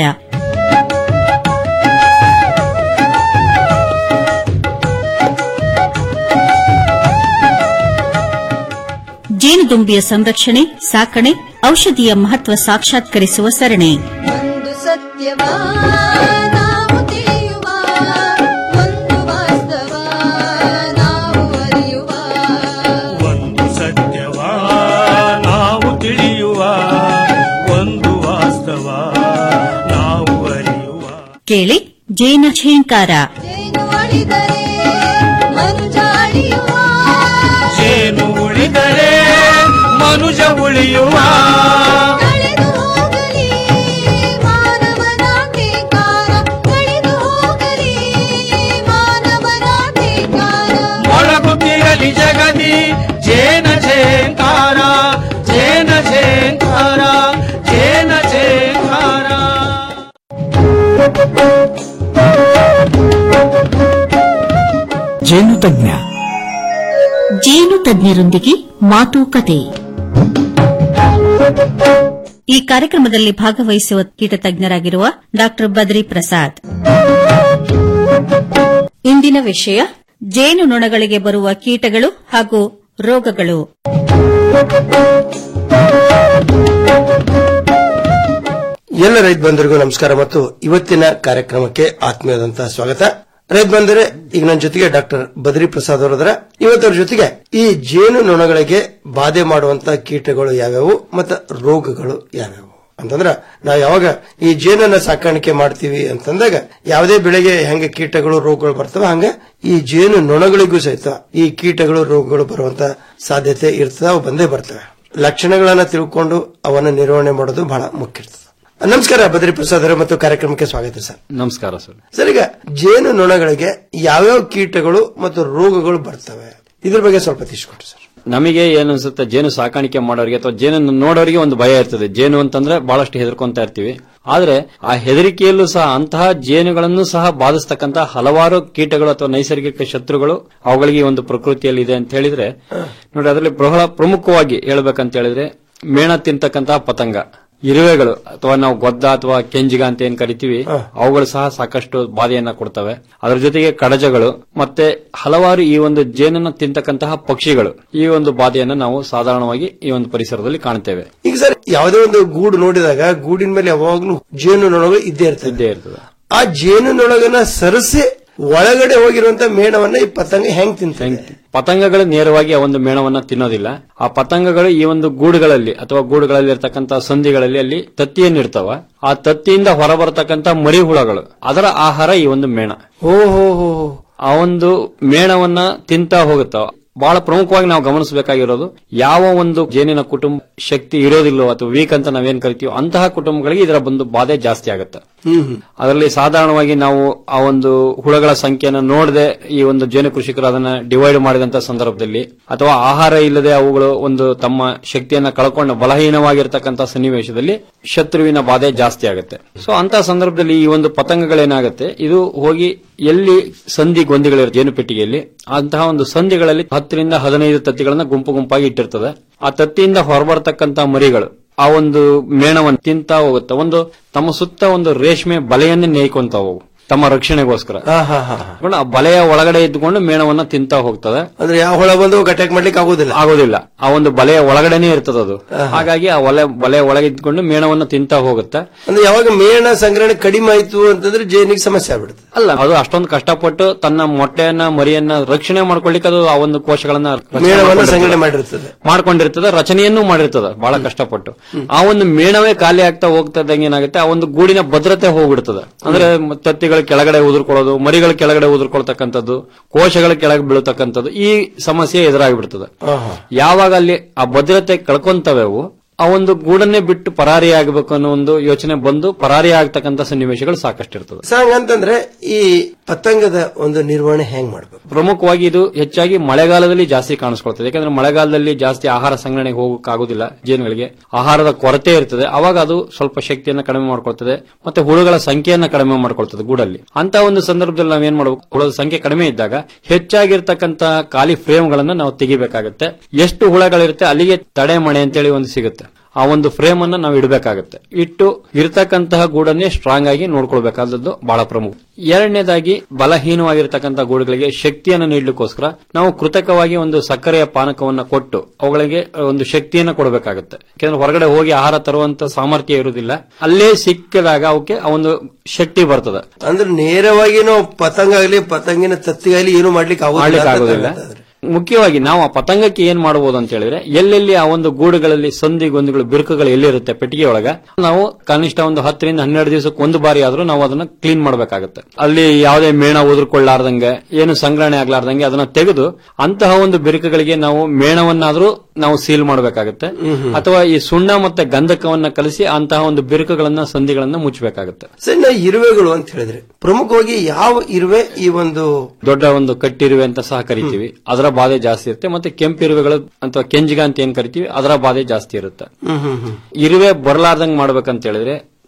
ಜೇನುದುಂಬಿಯ ಸಂರಕ್ಷಣೆ ಸಾಕಣೆ ಔಷಧಿಯ ಮಹತ್ವ ಸಾಕ್ಷಾತ್ಕರಿಸುವ ಸರಣಿ ಒಂದು ಸತ್ಯವ ನಾವು ತಿಳಿಯುವ ಒಂದು ವಾಸ್ತವ ನಾವು ಅರಿಯುವ ಒಂದು ಸತ್ಯವಾ ನಾವು ತಿಳಿಯುವ ಒಂದು ವಾಸ್ತವ ನಾವು ಅರಿಯುವ ಕೇಳಿ ಜೇನ ಝೇಂಕಾರ ಜೇನು ಅಳಿದರೆ ಮನುಜ ಅಳಿಯುವ ಜೇನು ಉಳಿದರೆ ಮನುಜ ಉಳಿ ಜೇನು ತಜ್ಞ ಜೇನು ತಜ್ಞರೊಂದಿಗೆ ಮಾತುಕತೆ ಈ ಕಾರ್ಯಕ್ರಮದಲ್ಲಿ ಭಾಗವಹಿಸುವ ಕೀಟ ತಜ್ಞರಾಗಿರುವ ಡಾಕ್ಟರ್ ಬದ್ರಿ ಪ್ರಸಾದ್ ಇಂದಿನ ವಿಷಯ ಜೇನು ನೊಣಗಳಿಗೆ ಬರುವ ಕೀಟಗಳು ಹಾಗೂ ರೋಗಗಳು ಎಲ್ಲ ರೈತ ಬಂಧುರಿಗೂ ನಮಸ್ಕಾರ ಮತ್ತು ಇವತ್ತಿನ ಕಾರ್ಯಕ್ರಮಕ್ಕೆ ಆತ್ಮೀಯದಂತಹ ಸ್ವಾಗತ ರೈತ ಬಂದರೆ ಈಗ ನನ್ನ ಜೊತೆಗೆ ಡಾಕ್ಟರ್ ಬದ್ರಿ ಪ್ರಸಾದ್ ಅವರದ್ರ ಇವತ್ತವ್ರ ಜೊತೆಗೆ ಈ ಜೇನು ನೊಣಗಳಿಗೆ ಬಾಧೆ ಮಾಡುವಂತ ಕೀಟಗಳು ಯಾವ್ಯಾವು ಮತ್ತು ರೋಗಗಳು ಯಾವ್ಯಾವು ಅಂತಂದ್ರ ನಾವು ಯಾವಾಗ ಈ ಜೇನನ್ನ ಸಾಕಾಣಿಕೆ ಮಾಡ್ತೀವಿ ಅಂತಂದಾಗ ಯಾವುದೇ ಬೆಳೆಗೆ ಹೆಂಗೆ ಕೀಟಗಳು ರೋಗಗಳು ಬರ್ತವೆ ಹಂಗ ಈ ಜೇನು ನೊಣಗಳಿಗೂ ಸಹಿತ ಈ ಕೀಟಗಳು ರೋಗಗಳು ಬರುವಂತ ಸಾಧ್ಯತೆ ಇರ್ತದೆ ಅವು ಬಂದೇ ಬರ್ತವೆ ಲಕ್ಷಣಗಳನ್ನ ತಿಳ್ಕೊಂಡು ಅವನ್ನ ನಿರ್ವಹಣೆ ಮಾಡೋದು ಬಹಳ ಮುಖ್ಯ ಇರ್ತದೆ ನಮಸ್ಕಾರ ಬದ್ರಿ ಪ್ರಸಾದ್ ಅವರೇ ಮತ್ತು ಕಾರ್ಯಕ್ರಮಕ್ಕೆ ಸ್ವಾಗತ ಸರ್ ನಮಸ್ಕಾರ ಸರ್ ಸರ್ ಈಗ ಜೇನು ನೊಣಗಳಿಗೆ ಯಾವ್ಯಾವ ಕೀಟಗಳು ಮತ್ತು ರೋಗಗಳು ಬರ್ತವೆ ಇದ್ರ ಬಗ್ಗೆ ಸ್ವಲ್ಪ ತಿಳಿಸ್ಕೊಟ್ರಿ ಸರ್ ನಮಗೆ ಏನು ಅನ್ಸುತ್ತೆ ಜೇನು ಸಾಕಾಣಿಕೆ ಮಾಡೋರಿಗೆ ಅಥವಾ ಜೇನು ನೋಡೋರಿಗೆ ಒಂದು ಭಯ ಇರ್ತದೆ ಜೇನು ಅಂತಂದ್ರೆ ಬಹಳಷ್ಟು ಹೆದರ್ಕೊಂತ ಇರ್ತೀವಿ ಆದ್ರೆ ಆ ಹೆದರಿಕೆಯಲ್ಲೂ ಸಹ ಅಂತಹ ಜೇನುಗಳನ್ನು ಸಹ ಬಾಧಿಸ್ತಕ್ಕಂತ ಹಲವಾರು ಕೀಟಗಳು ಅಥವಾ ನೈಸರ್ಗಿಕ ಶತ್ರುಗಳು ಅವುಗಳಿಗೆ ಈ ಒಂದು ಪ್ರಕೃತಿಯಲ್ಲಿ ಇದೆ ಅಂತ ಹೇಳಿದ್ರೆ ನೋಡಿ ಅದರಲ್ಲಿ ಬಹಳ ಪ್ರಮುಖವಾಗಿ ಹೇಳ್ಬೇಕಂತ ಹೇಳಿದ್ರೆ ಮೇಣ ತಿಂತಕ್ಕಂತಹ ಪತಂಗ ಇರುವೆಗಳು ಅಥವಾ ನಾವು ಗೊದ್ದ ಅಥವಾ ಕೆಂಜಿಗ ಅಂತ ಏನ್ ಕರಿತೀವಿ ಅವುಗಳು ಸಹ ಸಾಕಷ್ಟು ಬಾಧೆಯನ್ನ ಕೊಡ್ತವೆ ಅದರ ಜೊತೆಗೆ ಕಡಜಗಳು ಮತ್ತೆ ಹಲವಾರು ಈ ಒಂದು ಜೇನನ್ನ ತಿಂತಕ್ಕಂತಹ ಪಕ್ಷಿಗಳು ಈ ಒಂದು ಬಾಧೆಯನ್ನ ನಾವು ಸಾಧಾರಣವಾಗಿ ಈ ಒಂದು ಪರಿಸರದಲ್ಲಿ ಕಾಣ್ತೇವೆ ಈಗ ಸರ್ ಯಾವುದೇ ಒಂದು ಗೂಡು ನೋಡಿದಾಗ ಗೂಡಿನ ಮೇಲೆ ಯಾವಾಗ್ಲೂ ಜೇನು ನೊಣಗಳು ಇದ್ದೇ ಇರ್ತದೆ ಇದ್ದೇ ಇರ್ತದೆ ಆ ಜೇನು ನೊಣಗನ್ನ ಸರಸಿ ಒಳಗಡೆ ಹೋಗಿರುವಂತ ಮೇಣವನ್ನ ಈ ಪತಂಗ ಹೆಂಗ್ ತಿಂತ ಪತಂಗಗಳು ನೇರವಾಗಿ ಆ ಒಂದು ಮೇಣವನ್ನ ತಿನ್ನೋದಿಲ್ಲ ಆ ಪತಂಗಗಳು ಈ ಒಂದು ಗೂಡುಗಳಲ್ಲಿ ಅಥವಾ ಗೂಡುಗಳಲ್ಲಿ ಇರತಕ್ಕಂತ ಸಂಧಿಗಳಲ್ಲಿ ಅಲ್ಲಿ ತತ್ತಿಯನ್ನಿರ್ತಾವ ಆ ತತ್ತಿಯಿಂದ ಹೊರಬರತಕ್ಕಂತ ಮರಿ ಹುಳಗಳು ಅದರ ಆಹಾರ ಈ ಒಂದು ಮೇಣ ಓ ಹೋ ಹೋ ಆ ಒಂದು ಮೇಣವನ್ನ ತಿಂತಾ ಹೋಗುತ್ತಾವ ಬಹಳ ಪ್ರಮುಖವಾಗಿ ನಾವು ಗಮನಿಸಬೇಕಾಗಿರೋದು ಯಾವ ಒಂದು ಜೇನಿನ ಕುಟುಂಬ ಶಕ್ತಿ ಇರೋದಿಲ್ಲೋ ಅಥವಾ ವೀಕ್ ಅಂತ ನಾವೇನ್ ಕರಿತೀವೋ ಅಂತಹ ಕುಟುಂಬಗಳಿಗೆ ಇದರ ಒಂದು ಬಾಧೆ ಜಾಸ್ತಿ ಆಗುತ್ತೆ ಹ್ಮ್ ಅದರಲ್ಲಿ ಸಾಧಾರಣವಾಗಿ ನಾವು ಆ ಒಂದು ಹುಳಗಳ ಸಂಖ್ಯೆಯನ್ನು ನೋಡದೆ ಈ ಒಂದು ಜೇನು ಕೃಷಿಕರು ಅದನ್ನ ಡಿವೈಡ್ ಮಾಡಿದಂತ ಸಂದರ್ಭದಲ್ಲಿ ಅಥವಾ ಆಹಾರ ಇಲ್ಲದೆ ಅವುಗಳು ಒಂದು ತಮ್ಮ ಶಕ್ತಿಯನ್ನ ಕಳ್ಕೊಂಡು ಬಲಹೀನವಾಗಿರ್ತಕ್ಕಂಥ ಸನ್ನಿವೇಶದಲ್ಲಿ ಶತ್ರುವಿನ ಬಾಧೆ ಜಾಸ್ತಿ ಆಗುತ್ತೆ ಸೊ ಅಂತ ಸಂದರ್ಭದಲ್ಲಿ ಈ ಒಂದು ಪತಂಗಗಳೇನಾಗುತ್ತೆ ಇದು ಹೋಗಿ ಎಲ್ಲಿ ಸಂಧಿ ಗೊಂದಿಗಳಿರುತ್ತೆ ಜೇನು ಪೆಟ್ಟಿಗೆಯಲ್ಲಿ ಅಂತಹ ಒಂದು ಸಂಧಿಗಳಲ್ಲಿ ಹತ್ತರಿಂದ ಹದಿನೈದು ತತ್ತಿಗಳನ್ನ ಗುಂಪು ಗುಂಪಾಗಿ ಇಟ್ಟಿರ್ತದೆ ಆ ತತ್ತಿಯಿಂದ ಹೊರಬರ್ತಕ್ಕಂತ ಮರಿಗಳು ಆ ಒಂದು ಮೇಣವನ್ನು ತಿಂತಾ ಹೋಗುತ್ತೆ ಒಂದು ತಮ್ಮ ಸುತ್ತ ಒಂದು ರೇಷ್ಮೆ ಬಲೆಯನ್ನೇ ನೇಯ್ಕೊಂತ ಹೋಗು ತಮ್ಮ ರಕ್ಷಣೆಗೋಸ್ಕರ ಆ ಬಲೆಯ ಒಳಗಡೆ ಇದ್ದುಕೊಂಡು ಮೇಣವನ್ನ ತಿಂತಾ ಹೋಗ್ತದೆ ಅಂದ್ರೆ ಯಾವ ಹುಳ ಬಂದು ಅಟ್ಯಾಕ್ ಮಾಡ್ಲಿಕ್ಕೆ ಆಗೋದಿಲ್ಲ ಆಗೋದಿಲ್ಲ ಆ ಒಂದು ಬಲೆಯ ಒಳಗಡೆನೆ ಇರ್ತದೆ ಅದು ಹಾಗಾಗಿ ಆ ಒಲೆ ಬಲೆಯ ಒಳಗೆ ಇದ್ಕೊಂಡು ಮೇಣವನ್ನ ತಿಂತಾ ಹೋಗುತ್ತೆ ಅಂದ್ರೆ ಯಾವಾಗ ಮೇಣ ಸಂಗ್ರಹಣೆ ಕಡಿಮೆ ಆಯ್ತು ಅಂತಂದ್ರೆ ಜೇನಿಗೆ ಸಮಸ್ಯೆ ಆಗ್ಬಿಡುತ್ತೆ ಅಲ್ಲ ಅದು ಅಷ್ಟೊಂದು ಕಷ್ಟಪಟ್ಟು ತನ್ನ ಮೊಟ್ಟೆಯನ್ನ ಮರಿಯನ್ನ ರಕ್ಷಣೆ ಮಾಡ್ಕೊಳ್ಳಿಕ್ಕೆ ಅದು ಆ ಒಂದು ಕೋಶಗಳನ್ನ ರಚನೆ ಮೇಣವನ್ನ ಮಾಡ್ಕೊಂಡಿರ್ತದೆ. ಸಂಗ್ರಹಣೆ ಮಾಡಿರ್ತದೆ ಮಾಡ್ಕೊಂಡಿರ್ತದೆ ರಚನೆಯನ್ನು ಮಾಡಿರ್ತದೆ ಬಹಳ ಕಷ್ಟಪಟ್ಟು ಆ ಒಂದು ಮೇಣವೇ ಖಾಲಿ ಆಗ್ತಾ ಹೋಗ್ತದಂಗೆ ಏನಾಗುತ್ತೆ ಆ ಒಂದು ಗೂಡಿನ ಭದ್ರತೆ ಹೋಗ್ಬಿಡ್ತದೆ ಅಂದ್ರೆ ತತ್ತಿಗಳ ಕೆಳಗಡೆ ಉದುರ್ಕೊಳ್ಳೋದು ಮರಿಗಳ ಕೆಳಗಡೆ ಉದುರ್ಕೊಳ್ತಕ್ಕಂಥದ್ದು ಕೋಶಗಳ ಕೆಳಗೆ ಬೀಳತಕ್ಕಂಥದ್ದು ಈ ಸಮಸ್ಯೆ ಎದುರಾಗ್ಬಿಡ್ತದೆ ಯಾವಾಗ ಅಲ್ಲಿ ಆ ಭದ್ರತೆ ಕಳ್ಕೊಂತವೆ ಅವು ಆ ಒಂದು ಗೂಡನ್ನೇ ಬಿಟ್ಟು ಪರಾರಿ ಆಗಬೇಕು ಅನ್ನೋ ಒಂದು ಯೋಚನೆ ಬಂದು ಪರಾರಿ ಆಗ್ತಕ್ಕಂಥ ಸನ್ನಿವೇಶಗಳು ಸಾಕಷ್ಟು ಇರ್ತದೆ ಸರ್ ಹಂಗಂತಂದ್ರೆ ಈ ಪತಂಗದ ಒಂದು ನಿರ್ವಹಣೆ ಹೆಂಗ್ ಮಾಡ್ಬೇಕು ಪ್ರಮುಖವಾಗಿ ಇದು ಹೆಚ್ಚಾಗಿ ಮಳೆಗಾಲದಲ್ಲಿ ಜಾಸ್ತಿ ಕಾಣಿಸ್ಕೊಳ್ತದೆ ಯಾಕಂದ್ರೆ ಮಳೆಗಾಲದಲ್ಲಿ ಜಾಸ್ತಿ ಆಹಾರ ಸಂಗ್ರಹಣೆಗೆ ಹೋಗೋಕ್ಕಾಗೋದಿಲ್ಲ ಜೇನುಗಳಿಗೆ ಆಹಾರದ ಕೊರತೆ ಇರ್ತದೆ ಅವಾಗ ಅದು ಸ್ವಲ್ಪ ಶಕ್ತಿಯನ್ನ ಕಡಿಮೆ ಮಾಡ್ಕೊಳ್ತದೆ ಮತ್ತೆ ಹುಳುಗಳ ಸಂಖ್ಯೆಯನ್ನ ಕಡಿಮೆ ಮಾಡ್ಕೊಳ್ತದೆ ಗೂಡಲ್ಲಿ ಅಂತ ಒಂದು ಸಂದರ್ಭದಲ್ಲಿ ನಾವೇನ್ ಮಾಡಬೇಕು ಹುಳದ ಸಂಖ್ಯೆ ಕಡಿಮೆ ಇದ್ದಾಗ ಹೆಚ್ಚಾಗಿರ್ತಕ್ಕಂತ ಖಾಲಿ ಫ್ರೇಮ್ ಗಳನ್ನ ನಾವು ತೆಗಿಬೇಕಾಗುತ್ತೆ ಎಷ್ಟು ಹುಳಗಳಿರುತ್ತೆ ಅಲ್ಲಿಗೆ ತಡೆ ಮಣೆ ಅಂತೇಳಿ ಒಂದು ಸಿಗುತ್ತೆ ಆ ಒಂದು ಫ್ರೇಮ್ ಅನ್ನ ನಾವು ಇಡಬೇಕಾಗುತ್ತೆ ಇಟ್ಟು ಇರತಕ್ಕಂತಹ ಗೂಡನ್ನೇ ಸ್ಟ್ರಾಂಗ್ ಆಗಿ ನೋಡ್ಕೊಳ್ಬೇಕಾದದ್ದು ಬಹಳ ಪ್ರಮುಖ ಎರಡನೇದಾಗಿ ಬಲಹೀನವಾಗಿರ್ತಕ್ಕಂಥ ಗೂಡುಗಳಿಗೆ ಶಕ್ತಿಯನ್ನು ನೀಡಲಿಕ್ಕೋಸ್ಕರ ನಾವು ಕೃತಕವಾಗಿ ಒಂದು ಸಕ್ಕರೆಯ ಪಾನಕವನ್ನ ಕೊಟ್ಟು ಅವುಗಳಿಗೆ ಒಂದು ಶಕ್ತಿಯನ್ನ ಕೊಡಬೇಕಾಗುತ್ತೆ ಯಾಕಂದ್ರೆ ಹೊರಗಡೆ ಹೋಗಿ ಆಹಾರ ತರುವಂತ ಸಾಮರ್ಥ್ಯ ಇರುವುದಿಲ್ಲ ಅಲ್ಲೇ ಸಿಕ್ಕಿದಾಗ ಅವಕ್ಕೆ ಆ ಒಂದು ಶಕ್ತಿ ಬರ್ತದೆ ಅಂದ್ರೆ ನೇರವಾಗಿ ನಾವು ಪತಂಗ ಆಗಲಿ ಪತಂಗಿನ ತತ್ತಿಗಾಗಲಿ ಏನು ಮಾಡ್ಲಿಕ್ಕೆ ಮಾಡ್ಲಿಕ್ಕೆ ಆಗೋದಿಲ್ಲ ಆಗೋದಿಲ್ಲ ಮುಖ್ಯವಾಗಿ ನಾವು ಆ ಪತಂಗಕ್ಕೆ ಏನ್ ಮಾಡಬಹುದು ಅಂತ ಹೇಳಿದ್ರೆ ಎಲ್ಲೆಲ್ಲಿ ಆ ಒಂದು ಗೂಡುಗಳಲ್ಲಿ ಸಂಧಿ ಗೊಂದಿಗಳು ಬಿರುಕುಗಳು ಎಲ್ಲಿರುತ್ತೆ ಪೆಟ್ಟಿಗೆ ಒಳಗ ನಾವು ಕನಿಷ್ಠ ಒಂದು ಹತ್ತರಿಂದ ಹನ್ನೆರಡು ದಿವಸಕ್ಕೆ ಒಂದು ಬಾರಿ ಆದ್ರೂ ನಾವು ಅದನ್ನ ಕ್ಲೀನ್ ಮಾಡಬೇಕಾಗುತ್ತೆ ಅಲ್ಲಿ ಯಾವುದೇ ಮೇಣ ಉದುರ್ಕೊಳ್ಳಾರ್ದಂಗೆ ಏನು ಸಂಗ್ರಹಣೆ ಆಗ್ಲಾರ್ದಂಗೆ ಅದನ್ನ ತೆಗೆದು ಅಂತಹ ಒಂದು ಬಿರುಕುಗಳಿಗೆ ನಾವು ಮೇಣವನ್ನಾದ್ರೂ ನಾವು ಸೀಲ್ ಮಾಡಬೇಕಾಗುತ್ತೆ ಅಥವಾ ಈ ಸುಣ್ಣ ಮತ್ತೆ ಗಂಧಕವನ್ನ ಕಲಿಸಿ ಅಂತಹ ಒಂದು ಬಿರುಕುಗಳನ್ನ ಸಂಧಿಗಳನ್ನ ಮುಚ್ಚಬೇಕಾಗುತ್ತೆ ಸಣ್ಣ ಇರುವೆಗಳು ಅಂತ ಹೇಳಿದ್ರೆ ಪ್ರಮುಖವಾಗಿ ಯಾವ ಇರುವೆ ಈ ಒಂದು ದೊಡ್ಡ ಒಂದು ಕಟ್ಟಿರುವೆ ಅಂತ ಸಹ ಕರಿತೀವಿ ಅದರ ಬಾಧೆ ಜಾಸ್ತಿ ಇರುತ್ತೆ ಮತ್ತೆ ಕೆಂಪಿರುವೆಗಳು ಅಥವಾ ಕೆಂಜಿಗ ಅಂತ ಏನ್ ಕರಿತೀವಿ ಅದರ ಬಾಧೆ ಜಾಸ್ತಿ ಇರುತ್ತೆ ಹ್ಮ್ ಹ್ಮ್ ಹ್ಮ್ ಇರುವೆ ಬರಲಾರ್ದಂಗ್ ಮಾಡ್ಬೇಕಂತ ಹೇಳಿದ್ರೆ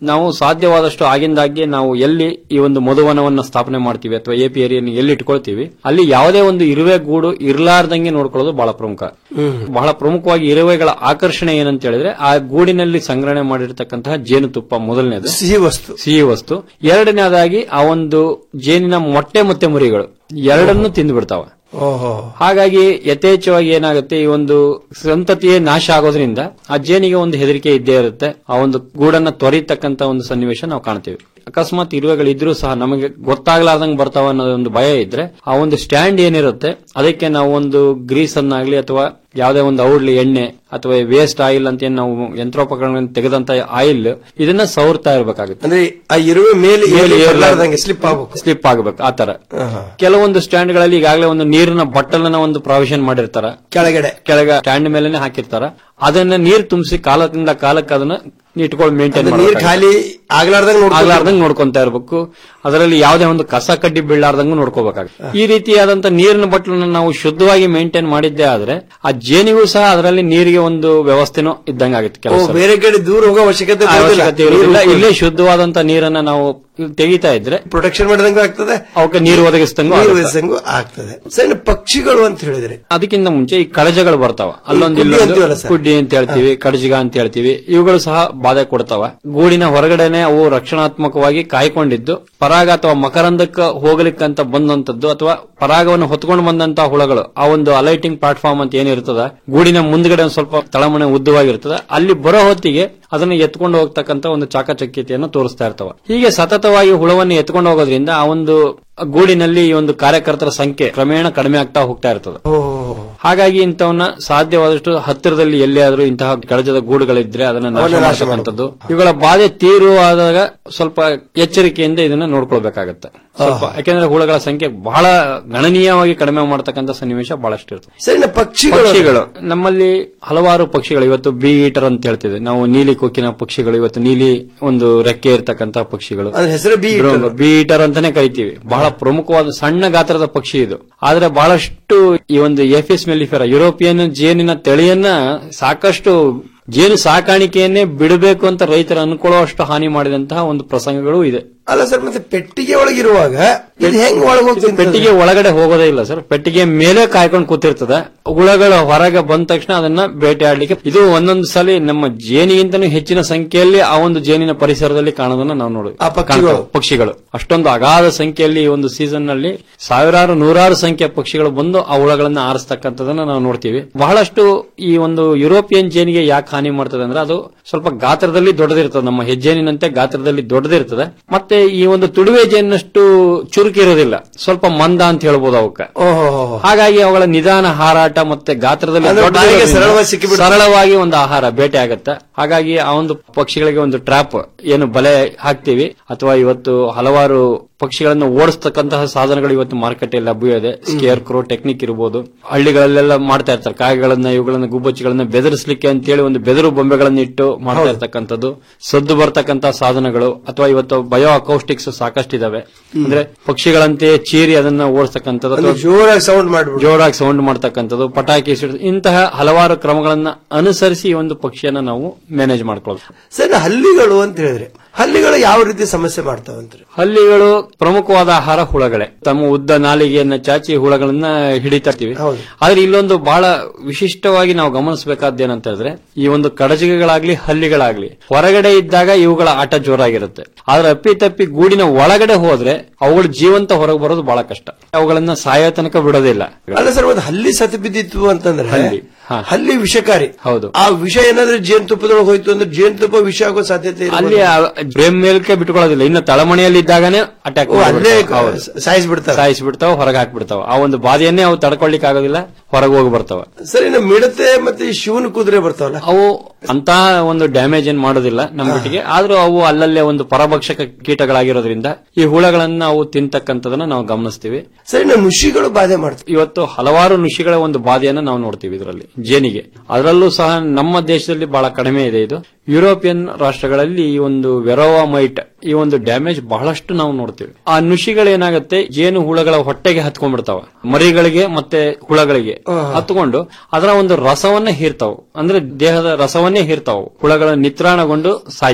ನಾವು ಸಾಧ್ಯವಾದಷ್ಟು ಆಗಿಂದಾಗ್ಗೆ ನಾವು ಎಲ್ಲಿ ಈ ಒಂದು ಮಧುವನವನ್ನ ಸ್ಥಾಪನೆ ಮಾಡ್ತೀವಿ ಅಥವಾ ಎಪಿ ಏರಿಯನ್ನು ಎಲ್ಲಿ ಇಟ್ಕೊಳ್ತೀವಿ ಅಲ್ಲಿ ಯಾವುದೇ ಒಂದು ಇರುವೆ ಗೂಡು ಇರ್ಲಾರ್ದಂಗೆ ನೋಡ್ಕೊಳ್ಳೋದು ಬಹಳ ಪ್ರಮುಖ ಬಹಳ ಪ್ರಮುಖವಾಗಿ ಇರುವೆಗಳ ಆಕರ್ಷಣೆ ಏನಂತ ಹೇಳಿದ್ರೆ ಆ ಗೂಡಿನಲ್ಲಿ ಸಂಗ್ರಹಣೆ ಮಾಡಿರ್ತಕ್ಕಂತಹ ಜೇನುತುಪ್ಪ ಮೊದಲನೇದು ಸಿಹಿ ವಸ್ತು ಸಿಹಿ ವಸ್ತು ಎರಡನೇದಾಗಿ ಆ ಒಂದು ಜೇನಿನ ಮೊಟ್ಟೆ ಮತ್ತೆ ಮರಿಗಳು ಎರಡನ್ನು ತಿಂದು ಬಿಡ್ತಾವ ಓಹೋ ಹಾಗಾಗಿ ಯಥೇಚ್ಛವಾಗಿ ಏನಾಗುತ್ತೆ ಈ ಒಂದು ಸಂತತಿಯೇ ನಾಶ ಆಗೋದ್ರಿಂದ ಆ ಜೇನಿಗೆ ಒಂದು ಹೆದರಿಕೆ ಇದ್ದೇ ಇರುತ್ತೆ ಆ ಒಂದು ಗೂಡನ್ನ ತೊರೀತಕ್ಕಂತ ಒಂದು ಸನ್ನಿವೇಶ ನಾವು ಕಾಣ್ತೀವಿ ಅಕಸ್ಮಾತ್ ಇರುವೆಗಳಿದ್ರೂ ಸಹ ನಮಗೆ ಗೊತ್ತಾಗ್ಲಾರ್ದಂಗ್ ಬರ್ತಾವ ಅನ್ನೋ ಒಂದು ಭಯ ಇದ್ರೆ ಆ ಒಂದು ಸ್ಟ್ಯಾಂಡ್ ಏನಿರುತ್ತೆ ಅದಕ್ಕೆ ನಾವು ಒಂದು ಗ್ರೀಸ್ ಅನ್ನಾಗ್ಲಿ ಅಥವಾ ಯಾವುದೇ ಒಂದು ಔಡ್ಲಿ ಎಣ್ಣೆ ಅಥವಾ ವೇಸ್ಟ್ ಆಯಿಲ್ ಅಂತ ಏನ್ ನಾವು ಯಂತ್ರೋಪಕರಣಗಳನ್ನು ತೆಗೆದಂತ ಆಯಿಲ್ ಇದನ್ನ ಸವರ್ತಾ ಇರಬೇಕಾಗುತ್ತೆ ಅಂದ್ರೆ ಆ ಇರುವೆ ಮೇಲೆ ಮೇಲೆ ಏರಿ ಏರ್ಲಾರ್ದಂಗೆ ಬರ್ಲಾರ್ದಂಗೆ ಸ್ಲಿಪ್ ಆಗ್ಬೇಕು ಸ್ಲಿಪ್ ಆಗಬೇಕು ಆ ತರ ಕೆಲವೊಂದು ಸ್ಟ್ಯಾಂಡ್ ಗಳಲ್ಲಿ ಈಗಾಗಲೇ ಒಂದು ನೀರಿನ ಬಟ್ಟಲನ್ನ ಒಂದು ಪ್ರಾವಿಷನ್ ಮಾಡಿರ್ತಾರ ಕೆಳಗಡೆ ಕೆಳಗೆ ಸ್ಟ್ಯಾಂಡ್ ಮೇಲೆನೆ ಹಾಕಿರ್ತಾರ ಅದನ್ನ ನೀರ್ ತುಂಬಿಸಿ ಕಾಲದಿಂದ ಕಾಲಕ್ಕೆ ಅದನ್ನ ಇಟ್ಕೊಂಡು ಮೇಂಟೈನ್ ಅದು ನೀರ್ ಖಾಲಿ ಆಗ್ಲಾರ್ದಂಗ್ ನೋಡ್ಕೊಬೇಕು. ಆಗ್ಲಾರ್ದಂಗ್ ನೋಡ್ಕೊಂತ ಇರ್ಬೇಕು ಅದರಲ್ಲಿ ಯಾವುದೇ ಒಂದು ಕಸ ಕಡ್ಡಿ ಬೀಳಾರ್ದಂಗೂ ನೋಡ್ಕೋಬೇಕಾಗುತ್ತೆ ಈ ರೀತಿಯಾದಂತ ನೀರಿನ ಬಟ್ಲನ್ನ ನಾವು ಶುದ್ಧವಾಗಿ ಮೇಂಟೈನ್ ಮಾಡಿದ್ದೇ ಆದ್ರೆ ಆ ಜೇನಿಗೂ ಸಹ ಅದರಲ್ಲಿ ನೀರಿಗೆ ಒಂದು ವ್ಯವಸ್ಥೆನೂ ಇದ್ದಂಗೆ ಆಗುತ್ತೆ ಓ, ಕೆಲವು ಸಲ. ಬೇರೆ ಕಡೆ ದೂರ ಹೋಗೋ ಅವಶ್ಯಕತೆ ಬರೋದಿಲ್ಲ. ಅವಶ್ಯಕತೆ ಇರೋದಿಲ್ಲ ನೀರು ಇಲ್ಲೇ ಶುದ್ಧವಾದಂತ ನೀರನ್ನ ನಾವು ತೆಗಿತಾ ಇದ್ರೆ ಪ್ರೊಟೆಕ್ಷನ್ ಮಾಡಿದಂಗೂ ಆಗ್ತದೆ ಅವಕ್ಕೆ ನೀರು ಒದಗಿಸಿದಂಗೂ ನೀರು ಆಗುತ್ತೆ. ಒದಗಿಸಿದಂಗೂ ಆಗ್ತದೆ ಸರ್ ಇನ್ನು ಪಕ್ಷಿಗಳು ಅಂತ ಹೇಳಿದ್ರೆ ಅದಕ್ಕಿಂತ ಮುಂಚೆ ಈ ಕಡಜಗಳು ಬರ್ತಾವ ಅಲ್ಲೊಂದು ಕುಡ್ಡಿ ಇಲ್ಲೊಂದು ಅಂತೀವಲ್ಲ ಸರ್. ಕುಡ್ಡಿ ಅಂತ ಹೇಳ್ತೀವಿ ಕಡಜಿಗ ಅಂತ ಹೇಳ್ತೀವಿ ಇವುಗಳು ಸಹ ಬಾಧೆ ಕೊಡ್ತಾವ ಗೂಡಿನ ಹೊರಗಡೆನೆ ಅವು ರಕ್ಷಣಾತ್ಮಕವಾಗಿ ಕಾಯ್ಕೊಂಡಿದ್ದು ಪರಾಗ ಅಥವಾ ಮಕರಂದಕ್ಕೆ ಹೋಗ್ಲಿಕ್ಕಂತ ಬಂದಂತದ್ದು ಅಥವಾ ಪರಾಗವನ್ನು ಹೊತ್ಕೊಂಡು ಬಂದಂತ ಹುಳಗಳು ಆ ಒಂದು ಅಲೈಟಿಂಗ್ ಪ್ಲಾಟ್ಫಾರ್ಮ್ ಅಂತ ಏನಿರ್ತದ ಗೂಡಿನ ಮುಂದ್ಗಡೆ ಒಂದು ಸ್ವಲ್ಪ ತಳಮಣೆ ಉದ್ದವಾಗಿರ್ತದ ಅಲ್ಲಿ ಬರೋ ಹೊತ್ತಿಗೆ ಅದನ್ನ ಎತ್ಕೊಂಡು ಹೋಗ್ತಕ್ಕಂತ ಒಂದು ಚಾಕಚಕ್ಯತೆಯನ್ನು ತೋರಿಸ್ತಾ ಇರ್ತಾವ ಹೀಗೆ ಸತತವಾಗಿ ಹುಳವನ್ನು ಎತ್ಕೊಂಡು ಹೋಗೋದ್ರಿಂದ ಆ ಒಂದು ಗೂಡಿನಲ್ಲಿ ಈ ಒಂದು ಕಾರ್ಯಕರ್ತರ ಸಂಖ್ಯೆ ಕ್ರಮೇಣ ಕಡಿಮೆ ಆಗ್ತಾ ಹೋಗ್ತಾ ಇರ್ತದೆ ಹಾಗಾಗಿ ಇಂಥವನ್ನ ಸಾಧ್ಯವಾದಷ್ಟು ಹತ್ತಿರದಲ್ಲಿ ಎಲ್ಲಿಯಾದ್ರೂ ಇಂತಹ ಕಡಜದ ಗೂಡುಗಳಿದ್ರೆ ಅದನ್ನ ನಾಶ ಅವನ್ನ ನಾಶ ಮಾಡತಕ್ಕಂಥದ್ದು ಇವುಗಳ ಬಾಧೆ ತೀರುವಾದಾಗ ಸ್ವಲ್ಪ ಎಚ್ಚರಿಕೆಯಿಂದ ಇದನ್ನ ನೋಡ್ಕೊಳ್ಬೇಕಾಗತ್ತೆ ಸ್ವಲ್ಪ ಯಾಕೆಂದ್ರೆ ಹುಳುಗಳ ಸಂಖ್ಯೆ ಬಹಳ ಗಣನೀಯವಾಗಿ ಕಡಿಮೆ ಮಾಡತಕ್ಕಂಥ ಸನ್ನಿವೇಶ ಬಹಳಷ್ಟು ಇರ್ತದೆ ಸರ್ ಇನ್ನು ಪಕ್ಷಿಗಳು ಪಕ್ಷಿಗಳು ನಮ್ಮಲ್ಲಿ ಹಲವಾರು ಪಕ್ಷಿಗಳು ಇವತ್ತು ಬಿ ಈಟರ್ ಅಂತ ಹೇಳ್ತಿದೆ ನಾವು ನೀಲಿ ಕೊಕ್ಕಿನ ಪಕ್ಷಿಗಳು ಇವತ್ತು ನೀಲಿ ಒಂದು ರೆಕ್ಕೆ ಇರತಕ್ಕಂತ ಪಕ್ಷಿಗಳು ಅದ್ರ ಹೆಸರು bee eater. Drone, bee eater ಅಂತಾನೆ ಕರಿತೀವಿ ಬಹಳ ಪ್ರಮುಖವಾದ ಸಣ್ಣ ಗಾತ್ರದ ಪಕ್ಷಿ ಇದು ಆದ್ರೆ ಬಹಳಷ್ಟು ಈ ಒಂದು ಎಫಿಸ್ ಮೆಲಿಫೆರಾ ಯುರೋಪಿಯನ್ ಜೇನಿನ ತಳಿಯನ್ನ ಸಾಕಷ್ಟು ಜೇನು ಸಾಕಾಣಿಕೆಯನ್ನೇ ಬಿಡಬೇಕು ಅಂತ ರೈತರು ಅನ್ಕೊಳ್ಳುವಷ್ಟು ಹಾನಿ ಮಾಡಿದಂತಹ ಒಂದು ಪ್ರಸಂಗಗಳು ಇದೆ ಅಲ್ಲ ಸರ್ ಮತ್ತೆ ಪೆಟ್ಟಿಗೆ ಒಳಗಿರುವಾಗ ಇದು ಹೆಂಗ್ ಒಳಗೆ ಹೋಗ್ತದೆ ಪೆಟ್ಟಿಗೆ ಒಳಗಡೆ ಹೋಗೋದೇ ಇಲ್ಲ ಸರ್ ಪೆಟ್ಟಿಗೆ ಮೇಲೆ ಕಾಯ್ಕೊಂಡು ಕೂತಿರ್ತದೆ ಹುಳಗಳು ಹೊರಗೆ ಬಂದ ತಕ್ಷಣ ಅದನ್ನ ಬೇಟೆಯಾಡ್ಲಿಕ್ಕೆ ಇದು ಒಂದೊಂದು ಸಲ ನಮ್ಮ ಜೇನಿಗಿಂತನೂ ಹೆಚ್ಚಿನ ಸಂಖ್ಯೆಯಲ್ಲಿ ಆ ಒಂದು ಜೇನಿನ ಪರಿಸರದಲ್ಲಿ ಕಾಣೋದನ್ನ ನಾವು ನೋಡಿ ಆ ಪಕ್ಷಿಗಳು. ಕಾಣ್ತೇವೆ. ಪಕ್ಷಿಗಳು ಅಷ್ಟೊಂದು ಅಗಾಧ ಸಂಖ್ಯೆಯಲ್ಲಿ ಈ ಒಂದು ಸೀಸನ್ ನಲ್ಲಿ ಸಾವಿರಾರು ನೂರಾರು ಸಂಖ್ಯೆಯ ಪಕ್ಷಿಗಳು ಬಂದು ಆ ಹುಳಗಳನ್ನ ಆರಿಸ್ತಕ್ಕಂಥದನ್ನ ನಾವು ನೋಡ್ತೀವಿ ಬಹಳಷ್ಟು ಈ ಒಂದು ಯುರೋಪಿಯನ್ ಜೇನಿಗೆ ಯಾಕೆ ಹಾನಿ ಮಾಡ್ತದೆ ಅಂದ್ರೆ ಅದು ಸ್ವಲ್ಪ ಗಾತ್ರದಲ್ಲಿ ದೊಡ್ಡದಿರ್ತದೆ ನಮ್ಮ ಹೆಜ್ಜೇನಿನಂತೆ ಗಾತ್ರದಲ್ಲಿ ದೊಡ್ಡದಿರ್ತದೆ ಮತ್ತೆ ಈ ಒಂದು ತುಡುವೆ ಜೇನಷ್ಟು ಚುರುಕಿರೋದಿಲ್ಲ ಸ್ವಲ್ಪ ಮಂದ ಅಂತ ಹೇಳ್ಬೋದು ಅವಕ್ಕೆ ಓಹೋ ಹಾಗಾಗಿ ಅವುಗಳ ನಿಧಾನ ಹಾರಾಟ ಮತ್ತೆ ಗಾತ್ರದಲ್ಲಿ ಅಂದ್ರೆ ದೊಡ್ಡದಿರೋದ್ರಿಂದ ಬಾಯಿಗೆ ಸರಳವಾಗಿ ಸಿಕ್ಕಿಬಿಡುತ್ತೆ. ಸರಳವಾಗಿ ಒಂದು ಆಹಾರ ಬೇಟೆ ಆಗತ್ತೆ ಹಾಗಾಗಿ ಆ ಒಂದು ಪಕ್ಷಿಗಳಿಗೆ ಒಂದು ಟ್ರ್ಯಾಪ್ ಏನು ಬಲೆ ಹಾಕ್ತಿವಿ ಅಥವಾ ಇವತ್ತು ಹಲವಾರು ಪಕ್ಷಿಗಳನ್ನು ಓಡಿಸ್ತಕ್ಕಂತಹ ಸಾಧನಗಳು ಇವತ್ತು ಮಾರುಕಟ್ಟೆಯಲ್ಲಿ ಲಭ್ಯ ಇದೆ ಸ್ಕೇರ್ ಕ್ರೋ ಟೆಕ್ನಿಕ್ ಇರಬಹುದು ಹಳ್ಳಿಗಳಲ್ಲೆಲ್ಲ ಮಾಡ್ತಾ ಇರ್ತಾರೆ ಕಾಯಿಗಳನ್ನ ಇವುಗಳನ್ನ ಗುಬ್ಬಚ್ಚಿಗಳನ್ನ ಬೆದರಿಸಲಿಕ್ಕೆ ಅಂತೇಳಿ ಒಂದು ಬೆದರು ಬೊಂಬೆಗಳನ್ನ ಇಟ್ಟು ಮಾಡ್ತಾ ಇರ್ತಕ್ಕಂಥದ್ದು ಸದ್ದು ಬರ್ತಕ್ಕಂತಹ ಸಾಧನಗಳು ಅಥವಾ ಇವತ್ತು ಬಯೋ ಅಕೌಸ್ಟಿಕ್ಸ್ ಸಾಕಷ್ಟಿದಾವೆ ಅಂದ್ರೆ ಪಕ್ಷಿಗಳಂತೆಯೇ ಚೀರಿ ಅದನ್ನ ಓಡಿಸ್ತಕ್ಕಂಥದ್ದು ಒಂದು ಅಥವಾ ಜೋರಾಗಿ ಸೌಂಡ್ ಮಾಡ್ಬಿಡು ಜೋರಾಗಿ ಸೌಂಡ್ ಮಾಡ್ತಕ್ಕಂಥದ್ದು ಪಟಾಕಿ ಸಿಡಿದು ಇಂತಹ ಹಲವಾರು ಕ್ರಮಗಳನ್ನ ಅನುಸರಿಸಿ ಈ ಒಂದು ಪಕ್ಷಿಯನ್ನ ನಾವು ಮ್ಯಾನೇಜ್ ಮಾಡ್ಕೊಳ್ತೀವಿ ಸರ್ ಹಲ್ಲಿಗಳು ಅಂತ ಹೇಳಿದ್ರೆ ಹಲ್ಲಿಗಳು ಯಾವ ರೀತಿ ಸಮಸ್ಯೆ ಮಾಡ್ತಾವಂತ್ರಿ ಹಲ್ಲಿಗಳು ಪ್ರಮುಖವಾದ ಆಹಾರ ಹುಳಗಳೇ ತಮ್ಮ ಉದ್ದ ನಾಲಿಗೆಯನ್ನ ಚಾಚಿ ಹುಳಗಳನ್ನ ಹಿಡಿತಾ ಇರ್ತೀವಿ ಆದ್ರೆ ಇಲ್ಲೊಂದು ಬಹಳ ವಿಶಿಷ್ಟವಾಗಿ ನಾವು ಗಮನಿಸಬೇಕಾದ ಏನಂತ ಹೇಳಿದ್ರೆ ಈ ಒಂದು ಕಡಜಿಗಳಾಗ್ಲಿ ಹಲ್ಲಿಗಳಾಗ್ಲಿ ಹೊರಗಡೆ ಇದ್ದಾಗ ಇವುಗಳ ಆಟ ಜೋರಾಗಿರುತ್ತೆ ಆದ್ರೆ ಅಪ್ಪಿ ತಪ್ಪಿ ಗೂಡಿನ ಒಳಗಡೆ ಹೋದ್ರೆ ಅವುಗಳು ಜೀವಂತ ಹೊರಗೆ ಬರೋದು ಬಹಳ ಕಷ್ಟ ಅವುಗಳನ್ನ ಸಾಯೋ ತನಕ ಬಿಡೋದಿಲ್ಲ ಅಲ್ಲ ಸರ್ ಒಂದು ಹಲ್ಲಿ ಸತಿ ಬಿದ್ದಿತ್ತು ಅಂತಂದ್ರೆ ಹಲ್ಲಿ, ಹಾ. ಹಲ್ಲಿ ವಿಷಕಾರಿ ಹೌದು ಆ ವಿಷ ಏನಾದ್ರೆ ಜೇನುತುಪ್ಪದೊಳಗೆ ಹೋಯ್ತು ಅಂದ್ರೆ ಜೇನುತುಪ್ಪ ವಿಷ ಆಗೋ ಸಾಧ್ಯತೆ ಇರ್ಬೋದು. ಅಲ್ಲಿ ಬ್ರೇಮ್ ಮೇಲ್ಕೆ ಬಿಟ್ಕೊಳ್ಳೋದಿಲ್ಲ ಇನ್ನು ತಳಮಣಿಯಲ್ಲಿ ಇದ್ದಾಗನೇ ಅಟ್ಯಾಕ್ ಓ, ಅಲ್ಲೇ ಸಾಯಿಸ್ಬಿಡ್ತಾವೆ ಸಾಯಿಸ್ಬಿಡ್ತಾವ ಹೊರಗೆ ಹಾಕ್ಬಿಡ್ತಾವ ಆ ಒಂದು ಬಾಧೆಯನ್ನೇ ಅವು ತಡ್ಕೊಳ್ಳಿಕ್ ಆಗೋದಿಲ್ಲ ಹೊರಗೆ ಹೋಗಿ ಬರ್ತಾವ ಸರ್ ಇನ್ನು ಮಿಡತೆ ಮತ್ತೆ ಈ ಶಿವನ ಕುದುರೆ ಬರ್ತಾವಲ್ಲ ಅವು ಅಂತ ಒಂದು ಡ್ಯಾಮೇಜ್ ಏನ್ ಮಾಡೋದಿಲ್ಲ ನಮ್ಮೊಟ್ಟಿಗೆ ಆದ್ರೂ ಅವು ಅಲ್ಲಲ್ಲೇ ಒಂದು ಪರಭಕ್ಷಕ ಕೀಟಗಳಾಗಿರೋದ್ರಿಂದ ಈ ಹುಳಗಳನ್ನ ಅವು ತಿಂತಕ್ಕಂಥದನ್ನ ನಾವು ಗಮನಿಸ್ತೀವಿ ಸರ್ ಇನ್ನು ನುಷಿಗಳು ಬಾಧೆ ಮಾಡ್ತವೆ ಇವತ್ತು ಹಲವಾರು ನುಷಿಗಳ ಒಂದು ಬಾಧೆಯನ್ನ ನಾವು ನೋಡ್ತೀವಿ ಇದರಲ್ಲಿ ಜೇನಿಗೆ ಅದರಲ್ಲೂ ಸಹ ನಮ್ಮ ದೇಶದಲ್ಲಿ ಬಹಳ ಕಡಿಮೆ ಇದೆ ಇದು ಯುರೋಪಿಯನ್ ರಾಷ್ಟ್ರಗಳಲ್ಲಿ ಈ ಒಂದು ವೆರೋವಾ ಮೈಟ್ ಈ ಒಂದು ಡ್ಯಾಮೇಜ್ ಬಹಳಷ್ಟು ನಾವು ನೋಡ್ತೀವಿ ಆ ನುಷಿಗಳೇನಾಗುತ್ತೆ ಜೇನು ಹುಳಗಳ ಹೊಟ್ಟೆಗೆ ಹತ್ಕೊಂಡ್ಬಿಡ್ತಾವ ಮರಿಗಳಿಗೆ ಮತ್ತೆ ಹುಳಗಳಿಗೆ ಹತ್ಕೊಂಡು ಅದರ ಒಂದು ರಸವನ್ನ ಹೀರ್ತಾವ ಅಂದ್ರೆ ದೇಹದ ರಸವನ್ನೇ ಹೀರ್ತಾವ ಹುಳಗಳ ನಿತ್ರಾಣಗೊಂಡು ಸಾಯ್ತಾವ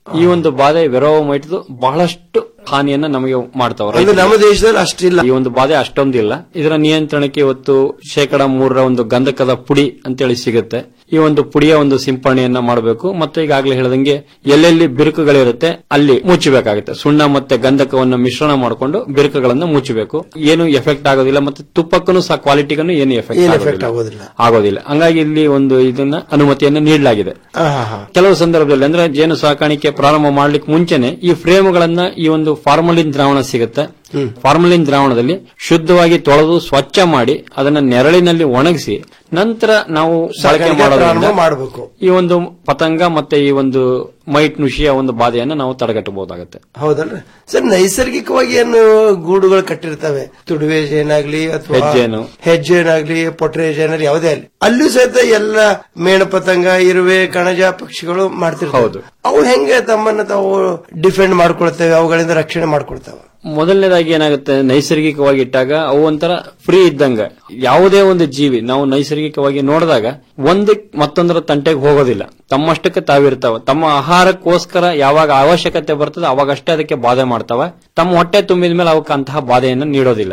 ಈ ಒಂದು ಬಾಧೆ ವೆರೋಮೈಟ್ದು ಬಹಳಷ್ಟು ಹಾನಿಯನ್ನ ನಮಗೆ ಮಾಡ್ತಾವ ಅಂದ್ರೆ ನಮ್ಮ ದೇಶದಲ್ಲಿ ಅಷ್ಟಿಲ್ಲ ಈ ಒಂದು ಬಾಧೆ ಅಷ್ಟೊಂದಿಲ್ಲ ಇದರ ನಿಯಂತ್ರಣಕ್ಕೆ ಇವತ್ತು ಶೇಕಡ ಮೂರರ ಒಂದು ಗಂಧಕದ ಪುಡಿ ಅಂತೇಳಿ ಸಿಗುತ್ತೆ ಈ ಒಂದು ಪುಡಿಯ ಒಂದು ಸಿಂಪರಣೆಯನ್ನ ಮಾಡಬೇಕು ಮತ್ತೆ ಈಗಾಗಲೇ ಹೇಳದಂಗೆ ಎಲ್ಲೆಲ್ಲಿ ಬಿರುಕುಗಳಿರುತ್ತೆ ಅಲ್ಲಿ ಮುಚ್ಚಬೇಕಾಗುತ್ತೆ ಸುಣ್ಣ ಮತ್ತೆ ಗಂಧಕವನ್ನು ಮಿಶ್ರಣ ಮಾಡಿಕೊಂಡು ಬಿರುಕುಗಳನ್ನು ಮುಚ್ಚಬೇಕು ಏನು ಎಫೆಕ್ಟ್ ಆಗೋದಿಲ್ಲ ಮತ್ತೆ ತುಪ್ಪಕ್ಕೂ ಸಹ ಕ್ವಾಲಿಟಿಗೂ ಏನು ಏನ್ ಎಫೆಕ್ಟ್ ಎಫೆಕ್ಟ್ ಆಗೋದಿಲ್ಲ ಆಗೋದಿಲ್ಲ ಆಗೋದಿಲ್ಲ ಹಂಗಾಗಿ ಇಲ್ಲಿ ಒಂದು ಇದನ್ನ ಅನುಮತಿಯನ್ನು ನೀಡಲಾಗಿದೆ ಹಾ, ಹಾ, ಹಾ. ಕೆಲವು ಸಂದರ್ಭದಲ್ಲಿ ಅಂದ್ರೆ ಜೇನು ಸಾಕಾಣಿಕೆ ಪ್ರಾರಂಭ ಮಾಡ್ಲಿಕ್ಕೆ ಮುಂಚೆನೆ ಈ ಫ್ರೇಮ್ಗಳನ್ನ ಈ ಒಂದು ಫಾರ್ಮಲಿನ್ ದ್ರಾವಣ ಸಿಗುತ್ತೆ ಫಾರ್ಮಲಿನ್ ದ್ರಾವಣದಲ್ಲಿ ಶುದ್ಧವಾಗಿ ತೊಳೆದು ಸ್ವಚ್ಛ ಮಾಡಿ ಅದನ್ನ ನೆರಳಿನಲ್ಲಿ ಒಣಗಿಸಿ ನಂತರ ನಾವು ಬಳಕೆ ಸಾಕಾಣಿಕೆ ಮಾಡೋದ್ರಿಂದ ಪ್ರಾರಂಭ ಮಾಡಬೇಕು ಈ ಒಂದು ಪತಂಗ ಮತ್ತೆ ಈ ಒಂದು ಮೈಟ್ ನುಷಿಯ ಒಂದು ಬಾಧೆಯನ್ನು ನಾವು ತಡೆಗಟ್ಟಬಹುದಾಗುತ್ತೆ ಹೌದಲ್ರಿ ಸರ್ ನೈಸರ್ಗಿಕವಾಗಿ ಏನು ಗೂಡುಗಳು ಕಟ್ಟಿರ್ತವೆ ತುಡುವೆ ಜೇನಾಗ್ಲಿ ಅಥವಾ ಹೆಜ್ಜೇನು. ಹೆಜ್ಜೇನಾಗ್ಲಿ ಪೊಟ್ರೆ ಜೇನಾಗ್ಲಿ ಯಾವುದೇ ಆಗಲಿ ಅಲ್ಲೂ ಸಹಿತ ಎಲ್ಲ ಮೇಣ ಪತಂಗ ಇರುವೆ ಕಣಜ ಪಕ್ಷಿಗಳು ಮಾಡ್ತಿರ್ತವೆ ಹೌದು. ಅವು ಹೆಂಗೆ ತಮ್ಮನ್ನ ತಾವು ಡಿಫೆಂಡ್ ಮಾಡ್ಕೊಳ್ತೇವೆ ಅವುಗಳಿಂದ ರಕ್ಷಣೆ ಮಾಡ್ಕೊಳ್ತಾವ ಮೊದಲನೇದಾಗಿ ಏನಾಗುತ್ತೆ ನೈಸರ್ಗಿಕವಾಗಿ ಇಟ್ಟಾಗ ಅವು ಒಂಥರ ಫ್ರೀ ಇದ್ದಂಗ ಯಾವುದೇ ಒಂದು ಜೀವಿ ನಾವು ನೈಸರ್ಗಿಕವಾಗಿ ನೋಡಿದಾಗ ಒಂದು ಮತ್ತೊಂದರ ತಂಟೆಗೆ ಹೋಗೋದಿಲ್ಲ ತಮ್ಮಷ್ಟಕ್ಕೆ ತಾವಿರ್ತಾವ ತಮ್ಮ ಆಹಾರಕ್ಕೋಸ್ಕರ ಯಾವಾಗ ಅವಶ್ಯಕತೆ ಬರ್ತದೆ ಅವಾಗಷ್ಟೇ ಅದಕ್ಕೆ ಬಾಧೆ ಮಾಡ್ತಾವ ತಮ್ಮ ಹೊಟ್ಟೆ ತುಂಬಿದ ಮೇಲೆ ಅವಕ್ಕೆ ಅಂತಹ ಬಾಧೆಯನ್ನು ನೀಡೋದಿಲ್ಲ